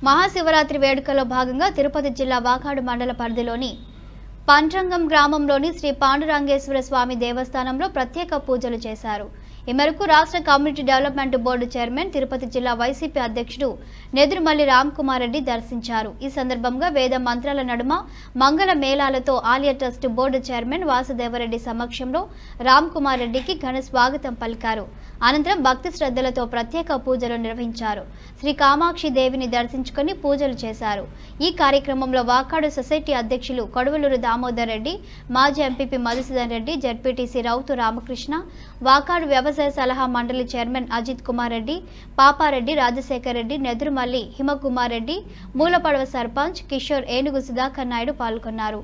మహాశివరాత్రి వేడుకలో భాగంగా తిరుపతి జిల్లా వాకాడు మండల పరిధిలోని పంట్రంగం గ్రామంలోని శ్రీ పాండురంగేశ్వర స్వామి దేవస్థానంలో ప్రత్యేక పూజలు చేశారు ఈ మేరకు రాష్ట్ర community development board chairman Tirupati జిల్లా వైసీపీ అధ్యక్షుడు నెదురుమల్లి రామ్ కుమార్ రెడ్డి దర్శించారు ఈ సందర్భంగా వేద మంత్రాల నడుమ మంగళ మేళాలతో ఆలయ ట్రస్ట్ బోర్డు చైర్మన్ వాసుదేవరెడ్డి సమక్షంలో రామ్ కుమార్ రెడ్డికి ఘన స్వాగతం పలికారు అనంతరం భక్తి శ్రద్ధలతో ప్రత్యేక పూజలు నిర్వహించారు శ్రీ కామాక్షి దేవిని దర్శించుకొని పూజలు చేశారు ఈ కార్యక్రమంలో వాకాడు సొసైటీ అధ్యక్షులు కొడవలూరు దామోదర్ రెడ్డి మాజీ ఎంపీపీ మధుసూదన్ రెడ్డి జడ్పీటీసీ రౌతు రామకృష్ణ వాకాడు వ్యవసాయ సలహా మండలి చైర్మన్ అజిత్ కుమార్ రెడ్డి పాపారెడ్డి రాజశేఖర్ రెడ్డి నెదురుమల్లి హిమకుమార్ రెడ్డి మూలపడవ సర్పంచ్ కిషోర్ ఏనుగు సుధాకర్ నాయుడు పాల్గొన్నారు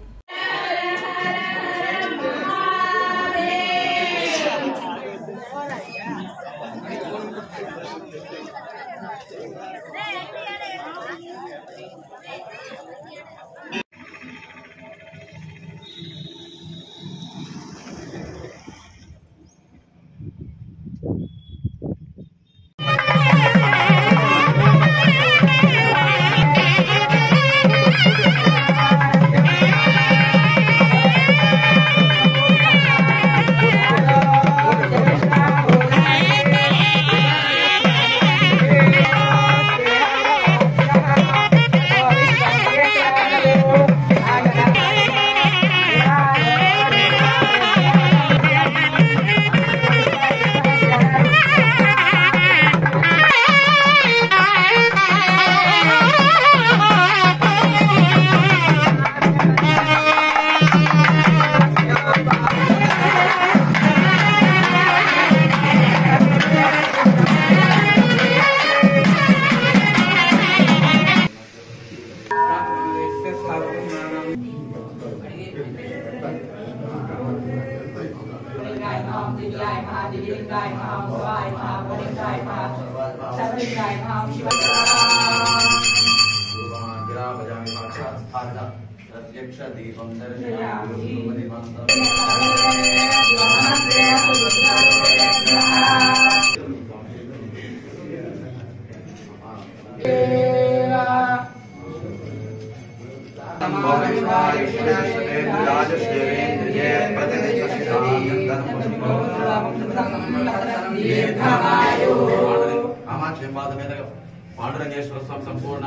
పాండురంగేశ్వర స్వామి సంపూర్ణ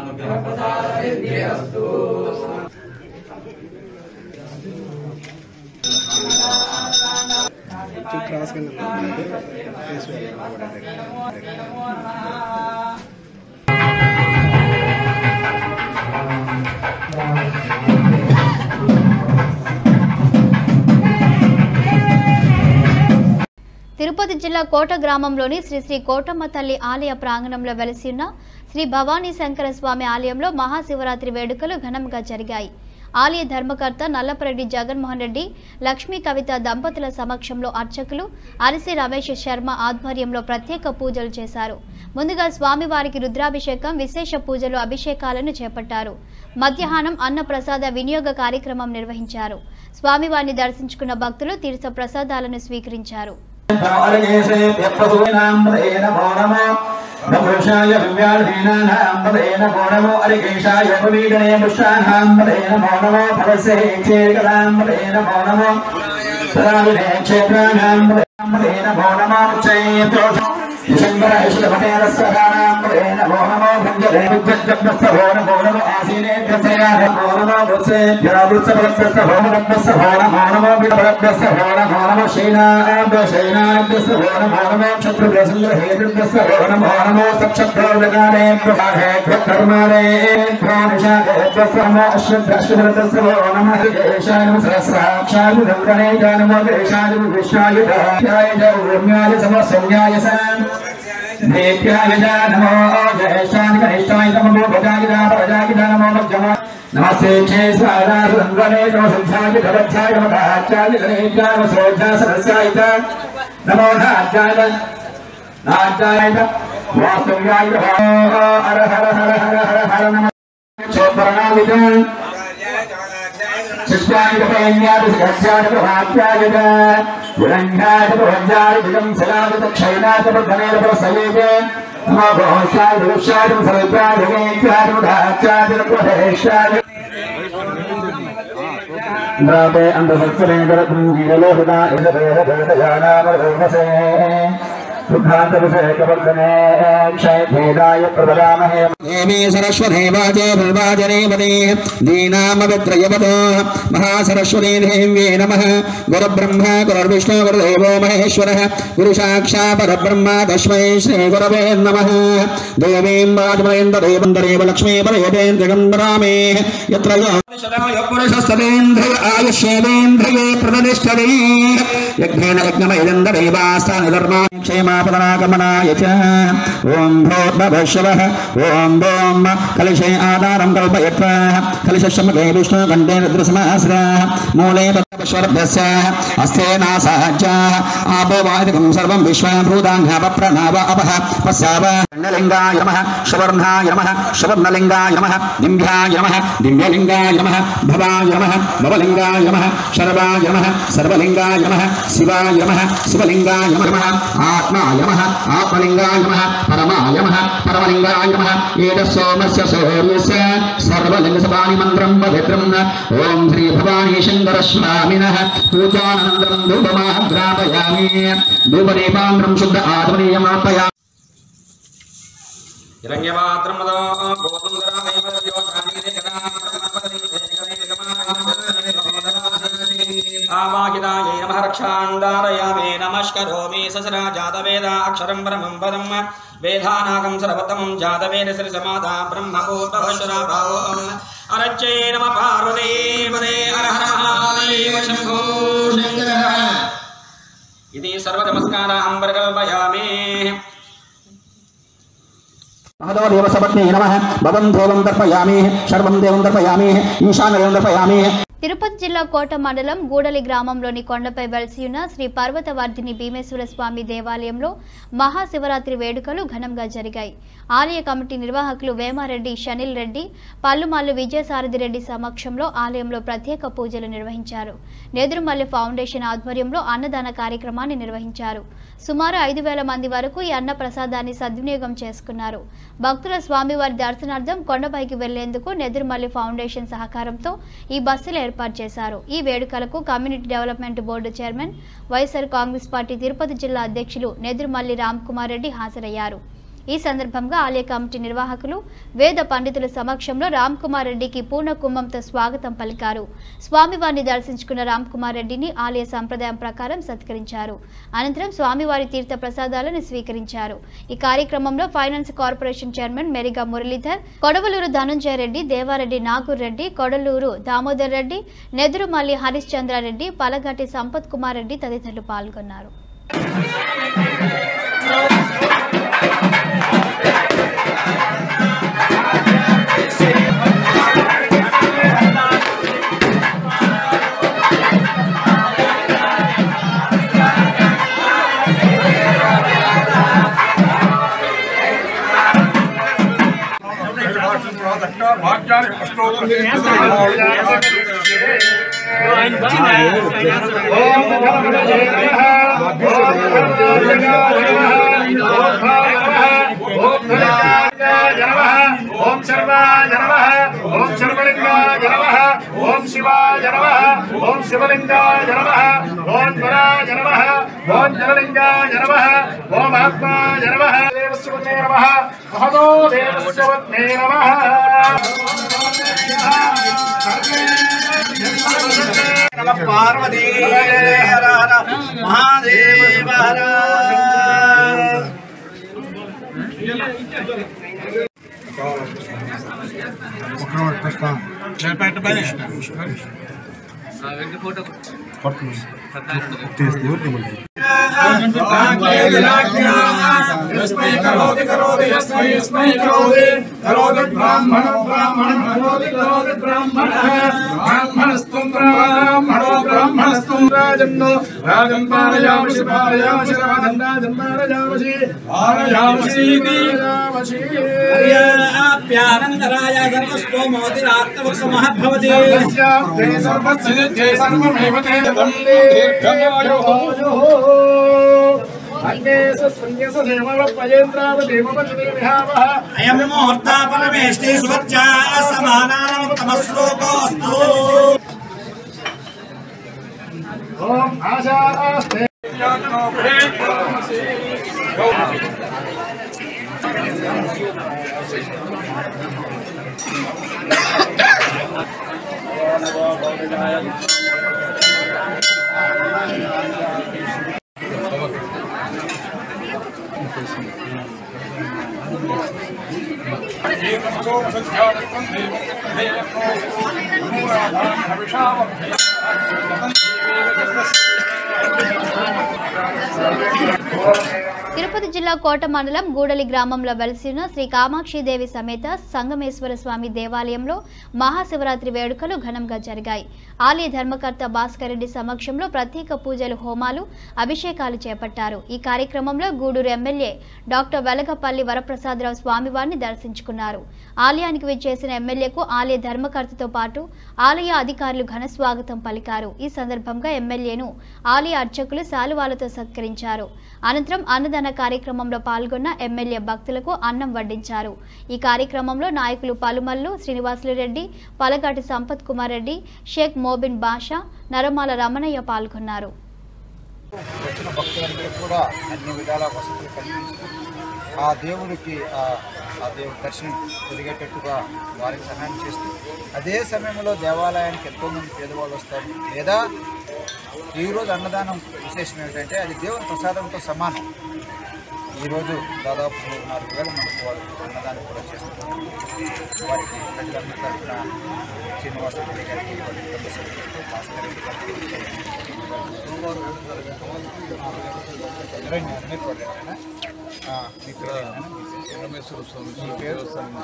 తిరుపతి జిల్లా కోట గ్రామంలోని శ్రీ శ్రీ కోటమ్మ తల్లి ఆలయ ప్రాంగణంలో వెలసి ఉన్న శ్రీ భవానీ శంకర స్వామి ఆలయంలో మహాశివరాత్రి వేడుకలు ఘనంగా జరిగాయి ఆలయ ధర్మకర్త నల్లపరెడ్డి జగన్మోహన్ రెడ్డి లక్ష్మీ కవిత దంపతుల సమక్షంలో అర్చకులు అరిసి రమేష్ శర్మ ఆధ్వర్యంలో ప్రత్యేక పూజలు చేశారు ముందుగా స్వామివారికి రుద్రాభిషేకం విశేష పూజలు అభిషేకాలను చేపట్టారు మధ్యాహ్నం అన్న ప్రసాద వినియోగ కార్యక్రమం నిర్వహించారు స్వామివారిని దర్శించుకున్న భక్తులు తీర్థ ప్రసాదాలను స్వీకరించారు నమోషాయ దివ్యాధీనానాంబదేన మోనమో అరికేశాయ ఉపవీడనే పుష్టానాంబదేన మోనమో భవసే చేకదాంబదేన మోనమో తదావినే క్షేత్రానాంబదేన మోనమో చైత్రోష డిసెంబర్ ఐశ్వరపటేన సదానాంబదేన మోనమో భంజరే విద్యజ్జబ్దస్థో నమో నమో ఆసీనే ప్రసయాన మోనమో వృత్సేభ్య వృత్సపదస్థో నమో నమో నమో విడపదస్థో నమో నమో శైనాభ్య శైనాభ్యస్థో నమో నమో క్షత్రుభ్యసుందర హేతుభ్యస్థో నమో నమో సక్షత్రోదగానే ప్రసాదే కర్మాలే ప్రాణిషాదేభ్యస్థో నమో అశ్వభ్యశ్వరతస్థో నమో హృదేశాయ నమో సహస్రాక్షాయ దంకనే నమో దేశాయ విష్ణాయ ధ్యాయ రమ్యాయ సమసౌన్యాయ సాం देव्याय च नमो ज्येष्ठाय कनिष्ठाय नमो भजाय च प्रजाय च नमो मध्यमा नमस्ते चे स्वाहा सुन्दरे नमो संध्याय भवत्याय नमो धात्याय गणेशाय नमो सोध्या सदस्याय च नमो धात्याय नाट्याय च वास्तव्याय नमो हर हर हर हर हर हर नमः चोपरणाविद शिष्याय च पैन्याय च गत्याय च भात्याय च విరంగాయ భోజ్యాయ విజం సయాది దక్షైనాయ బుద్ధనేన ప్రసయేతే నమో ఘోషాయ విరుషాయ సర్వాయ వేక్యాయ ముదాచాయ ప్రహేషాయ ఇంద్రాపే అంధసత్సరేంద్ర జీవలోహిత ఇంద్రదేవదేవయానామర్వసే దుఃఖాంతవిషేకవర్ధనే క్షయభేదాయ ప్రదదామహే దేవీ సరస్వతే వాచే భూవాజనేవతే దీనామవిత్రయవతో మహాసరస్వతీ దేవ్యే నమః గురుబ్రహ్మ గురుర్విష్ణు గురుదేవో మహేశ్వరः గురుసాక్షా పరబ్రహ్మ తస్మై శ్రీ గురవే నమః దేవీం వాజమేంద్రదేవందరేవ లక్ష్మీ పరయేంద్రగంబరామే యత్ర పురుషస్తేంద్రియ ఆయుష్యేంద్రియే ప్రతిష్టతే యజ్ఞేన యజ్ఞమేంద్రదేవాస్థాని ధర్మా క్షేమాపదనాగమనాయ చ ఓం భోర్భవశవః ఓం భోం కలశే ఆధారం కల్పయత్వ కలశముఖే విష్ణు కంఠే రుద్రసమాశ్ర మూలే పద్మశ్వర్భ్యస్య హస్తే నాసాజ్య ఆపోవాదికం సర్వం విశ్వభూతాంగప్రణావ అపహ పశ్చావ లింగాయ నమః సువర్ణాయ నమః సువర్ణలింగాయ నమః దివ్యాయ నమః దివ్యలింగాయ నమః భవాయ నమః భవలింగాయ నమః శర్వాయ నమః సర్వలింగాయ నమః శివాయ నమః శివలింగాయ నమః ఆత్మాయ నమః ఆత్మలింగాయ నమః పరమాయ నమః పరమలింగాయ నమః ఏత సోమస్య సూర్యస్య సర్వలింగసపాని మంత్రం పవిత్రం ఓం శ్రీ భవానీ శంకర స్వామినః పూజానందరం ధూపమాగ్రాపయామి ధూపదీపాంధ్రం శుద్ధ ఆత్మనీయమాపయామి హిరణ్యపాత్రమదో ఆవాహితాయై నమః రక్షాందారయామే నమస్కరోమి ససరా జాతవేద అక్షరం పరమం పదం వేదానాగం సర్వతమం జాతవేద శ్రీ సమాధా బ్రహ్మపూర్వశ్వరా భావో అరచ్చై నమ పార్వతీ పదే హర హర మహాదేవ శంభో శంకర ఇది సర్వనమస్కారాం ప్రకల్పయామి మహదో దేవసపత్ని నమ భవం దేవం దర్పయామి సర్వం దేవం దర్పయామి ఈశాన్యం దర్పయామి తిరుపతి జిల్లా కోట మండలం గూడలి గ్రామంలోని కొండపై వెలిసి ఉన్న శ్రీ పర్వతవర్ధిని భీమేశ్వర స్వామి దేవాలయంలో మహాశివరాత్రి వేడుకలు ఘనంగా జరిగాయి ఆలయ కమిటీ నిర్వాహకులు వేమారెడ్డి షనిల్ రెడ్డి పల్లుమాల్లు విజయసారథి రెడ్డి సమక్షంలో ఆలయంలో ప్రత్యేక పూజలు నిర్వహించారు నెదురుమల్లి ఫౌండేషన్ ఆధ్వర్యంలో అన్నదాన కార్యక్రమాన్ని నిర్వహించారు సుమారు ఐదు వేల మంది వరకు ఈ అన్న ప్రసాదాన్ని సద్వినియోగం చేసుకున్నారు భక్తుల స్వామివారి దర్శనార్థం కొండపైకి వెళ్లేందుకు నెదురుమల్లి ఫౌండేషన్ సహకారంతో ఈ బస్సులు ఏర్పాటు చేశారు ఈ వేడుకలకు community development board chairman YSR Congress party Tirupati జిల్లా అధ్యక్షులు నెదురుమల్లి రామ్ కుమార్ రెడ్డి హాజరయ్యారు ఈ సందర్భంగా ఆలయ కమిటీ నిర్వాహకులు వేద పండితుల సమక్షంలో రామ్ కుమార్ రెడ్డికి పూర్ణ కుంభంతో స్వాగతం పలికారు స్వామివారిని దర్శించుకున్న రామ్ కుమార్ రెడ్డిని ఆలయ సంప్రదాయం ప్రకారం సత్కరించారు అనంతరం స్వామివారి తీర్థ ప్రసాదాలను స్వీకరించారు ఈ కార్యక్రమంలో finance corporation chairman Meriga Muralidhar Kodavalur Dhanunjaya Reddy Devareddy Nagur Reddy Kodalur Damodar Reddy Nedurumalli Harishchandrareddy Palagatti Sampath Kumar Reddy తదితరులు పాల్గొన్నారు ఓం సర్వాయ నమ ఓం సర్వలింగాయ నమ ఓం శివాయ నమ ఓం శివలింగాయ నమ ఓం జ్వరాయ నమ ఓం జలలింగాయ నమ ఓం ఆత్మాయ నమ దేవస్య వన్నే నమ మహదో దేవస్య వన్నే నమ నమ పార్వతీ హర హర మహాదేవ హర यस्मै करोति करोति यस्मै यस्मै करोति करोति ब्राह्मणं ब्राह्मणं करोति करोति ब्राह्मणः ब्राह्मणस्त्वं ब्राह्मणो ब्राह्मणस्त्वं राजन्नो राजन् पारयामसि पारयामसि राजन् राजन् पारयामसि पारयामसीति प्यानन्दराय सर्वस्वमोतिरात्मवक्षमहद्भवति सर्वस्याप्ते सर्वस्य नित्ये सर्वमेव ते तं दीर्घमायुः अन्येषु शून्यस देववपयेन्द्रावदेवपतिर्विहावः अयं मुहूर्ता परमेष्टि सुवच्या समानानन्तमश्लोकोऽस्तु ॐ आशास्ते తిరుపతి జిల్లా కోట మండలం గూడలి గ్రామంలో వెలసిన శ్రీ కామాక్షిదేవి సమేత సంగమేశ్వర స్వామి దేవాలయంలో మహాశివరాత్రి వేడుకలు ఘనంగా జరిగాయి ఆలయ ధర్మకర్త భాస్కర్ రెడ్డి సమక్షంలో ప్రత్యేక పూజలు హోమాలు అభిషేకాలు చేపట్టారు ఈ కార్యక్రమంలో గూడూరు ఎమ్మెల్యే డాక్టర్ వెలగపల్లి వరప్రసాదరావు స్వామివారిని దర్శించుకున్నారు ఆలయానికి విచ్చేసిన ఎమ్మెల్యేకు ఆలయ ధర్మకర్తతో పాటు ఆలయ అధికారులు ఘన స్వాగతం పలికారు ఈ సందర్భంగా ఎమ్మెల్యేను ఆలయ అర్చకులు శాలువాలతో సత్కరించారు అనంతరం అన్నదాన కార్యక్రమంలో పాల్గొన్న ఎమ్మెల్యే భక్తులకు అన్నం వడ్డించారు ఈ కార్యక్రమంలో నాయకులు పలుమల్లు శ్రీనివాసులు రెడ్డి పలగాటి సంపత్ కుమార్ రెడ్డి షేక్ మోబిన్ బాషా నరమాల రమణయ్య పాల్గొన్నారు వచ్చిన భక్తులందరికీ కూడా అన్ని విధాల వసతులు కల్పిస్తూ ఆ దేవుడికి ఆ ఆ దేవుడి దర్శనం జరిగేటట్టుగా వారికి సహాయం చేస్తూ అదే సమయంలో దేవాలయానికి ఎంతోమంది పేదవాళ్ళు వస్తారు లేదా ఈరోజు అన్నదానం విశేషం ఏమిటంటే అది దేవుని ప్రసాదంతో సమానం ఈరోజు దాదాపు నాలుగు వేల మందికి వారు అన్నదానం కూడా చేస్తున్నారు వారికి ప్రజలందరి తరఫున శ్రీనివాస రెడ్డి గారికి వారి కుటుంబ సభ్యులకు భాస్కర్ రెడ్డి గారికి రండి, అన్నీ చూడండి. ఆ, మీ పేరు ఏంటన్నా? మీ పేరు?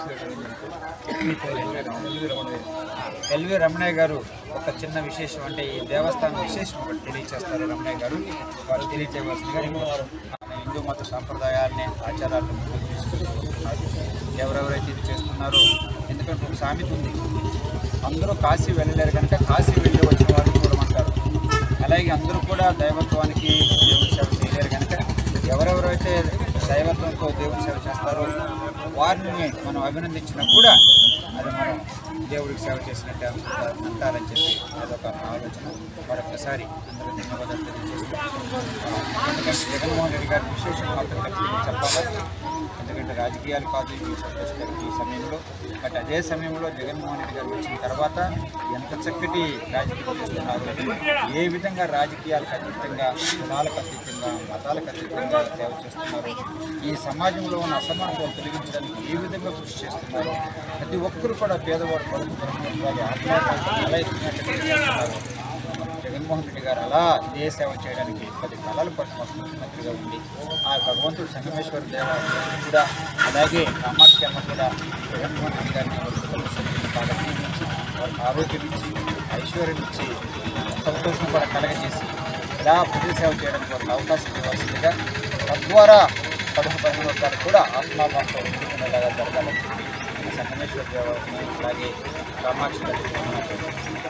మీ పేరు ఎల్వి రమణయ్య. ఎల్వి రమణయ్య గారు ఒక చిన్న విశేషం అంటే ఈ దేవస్థానం విశేషం ఒకటి తెలియచేస్తారు రమణయ్య గారు వారు తెలియచేయవలసిందిగా మన హిందూ మత సాంప్రదాయాన్ని ఆచారాలను ముందుకు తీసుకెళ్తూ వస్తున్నారు ఎవరెవరైతే ఇది చేస్తున్నారో ఎందుకంటే ఒక సామెత ఉంది అందరూ కాశీ వెళ్ళలేరు కనుక కాశీ వెళ్ళి వచ్చిన వారు చూడమంటారు అలాగే అందరూ కూడా దైవత్వానికి దేవుని సేవ చేయలేరు కనుక ఎవరెవరైతే దైవత్వంతో దేవుని సేవ చేస్తారో వారిని మనం అభినందించినా కూడా అది మనం దేవుడికి సేవ చేసినట్టు అనుకుంటారు అంటారని చెప్పి అదొక ఆలోచన మరొకసారి అందరూ ధన్యవాదాలు తెలియజేస్తాం ఎందుకంటే జగన్మోహన్ రెడ్డి గారి విశేషం మాత్రం ఖచ్చితంగా చెప్పాలి ఎందుకంటే రాజకీయాలు కాదు ఈ సంతోష్ గారికి ఈ సమయంలో బట్ అదే సమయంలో జగన్మోహన్ రెడ్డి గారు వచ్చిన తర్వాత ఎంత చక్కటి రాజకీయం చేస్తున్నారు ఏ విధంగా రాజకీయాలకు అతీతంగా కులాలకు అతీతంగా మతాలకు అతీతంగా సేవ చేస్తున్నారు ఈ సమాజంలో ఉన్న అసమానతలు తొలగించడానికి ఏ విధంగా కృషి చేస్తున్నారు ప్రతి ఒక్కరు కూడా పేదవాడు కొడుకు వారి ఆత్మహత్య ఎలా ఎత్తినట్టు చేస్తున్నారు జగన్మోహన్ రెడ్డి గారు అలా ఇదే సేవ చేయడానికి పది కళలు పట్టు ముఖ్యమంత్రిగా ఉండి ఆ భగవంతుడు సంగమేశ్వర దేవాలయం కూడా అలాగే కామాక్షి అమ్మ కూడా జగన్మోహన్ రెడ్డి గారిని వారి కుటుంబ సభ్యులను బాగా దీవించి వారికి ఆరోగ్యం ఇచ్చి ఐశ్వర్యం ఇచ్చి సంతోషం కూడా కలగజేసి ఇలా ప్రజల సేవ చేయడానికి వారికి అవకాశం ఇవ్వాల్సిందిగా తద్వారా కడుపు పదిహేను వర్గాలు కూడా ఆత్మాభావంతో ఎదుర్కొనేలాగా జరగాలని చెప్పి మన సంగమేశ్వర దేవాలయం అలాగే కామాక్షి తల్లి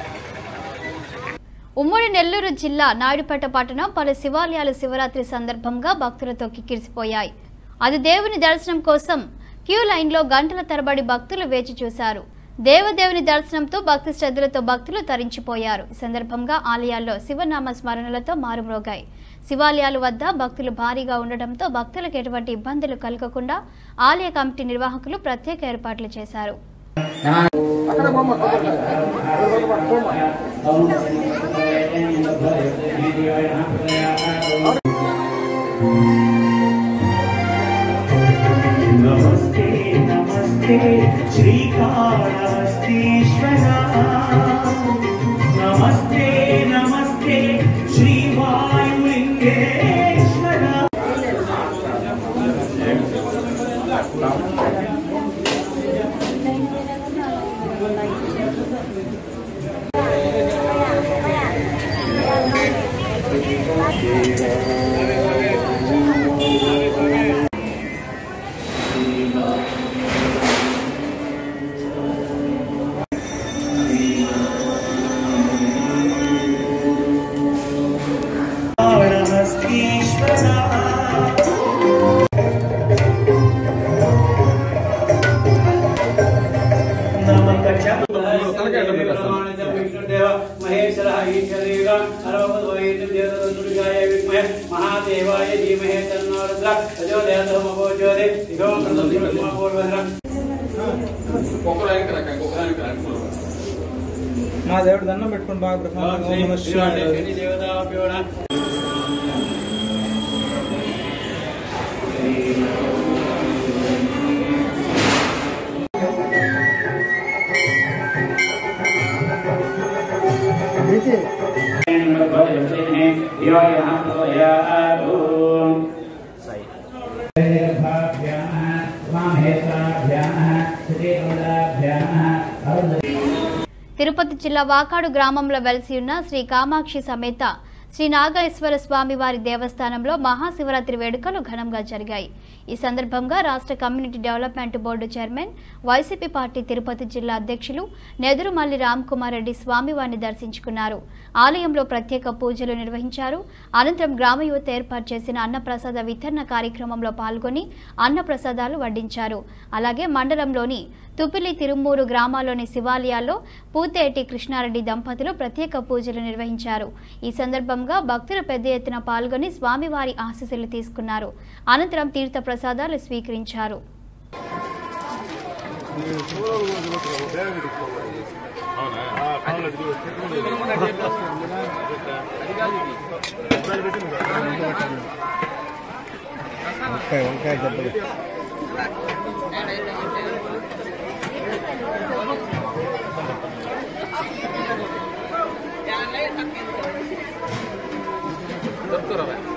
ఉమ్మడి నెల్లూరు జిల్లా నాయుడుపేట పట్టణం పలు శివాలయాలు శివరాత్రి సందర్భంగా భక్తులతో కిక్కిరిసిపోయాయి అది దేవుని దర్శనం కోసం క్యూ లైన్లో గంటల తరబడి భక్తులు వేచి చూశారు దేవదేవుని దర్శనంతో భక్తి శ్రద్ధలతో భక్తులు తరించిపోయారు ఈ సందర్భంగా ఆలయాల్లో శివనామ స్మరణలతో మారుమ్రోగాయి శివాలయాల వద్ద భక్తులు భారీగా ఉండటంతో భక్తులకు ఎటువంటి ఇబ్బందులు కలగకుండా ఆలయ కమిటీ నిర్వాహకులు ప్రత్యేక ఏర్పాట్లు చేశారు नमस्ते नमस्ते श्रीकाళहस्तीश्वरा नमस्ते नमस्ते श्रीवायुलिङ्गेश्वरा మా దేవుడు దండం పెట్టుకుని బాగా ప్రశాంతంగా ఓం నమః శివాయ. తిరుపతి జిల్లా వాకాడు గ్రామంలో వెలిసి ఉన్న శ్రీ కామాక్షి సమేత శ్రీ నాగేశ్వర స్వామి వారి దేవస్థానంలో మహాశివరాత్రి వేడుకలు ఘనంగా జరిగాయి ఈ సందర్భంగా రాష్ట్ర community development board chairman YCP party Tirupati జిల్లా అధ్యక్షులు నెదురుమల్లి రామ్ కుమార్ రెడ్డి స్వామివారిని దర్శించుకున్నారు ఆలయంలో ప్రత్యేక పూజలు నిర్వహించారు అనంతరం గ్రామ యువత ఏర్పాటు చేసిన అన్నప్రసాద వితరణ కార్యక్రమంలో పాల్గొని అన్నప్రసాదాలు వడ్డించారు అలాగే మండలంలోని తుపిలి తిరుమూరు గ్రామాల్లోని శివాలయాల్లో పూతేటి కృష్ణారెడ్డి దంపతులు ప్రత్యేక పూజలు నిర్వహించారు ఈ సందర్భంగా భక్తులు పెద్ద ఎత్తున పాల్గొని స్వామివారి ఆశీస్సులు తీసుకున్నారు అనంతరం తీర్థ ప్రసాదాలు స్వీకరించారు వంకాయ వంకాయ దెబ్బలు దొరుకుతురా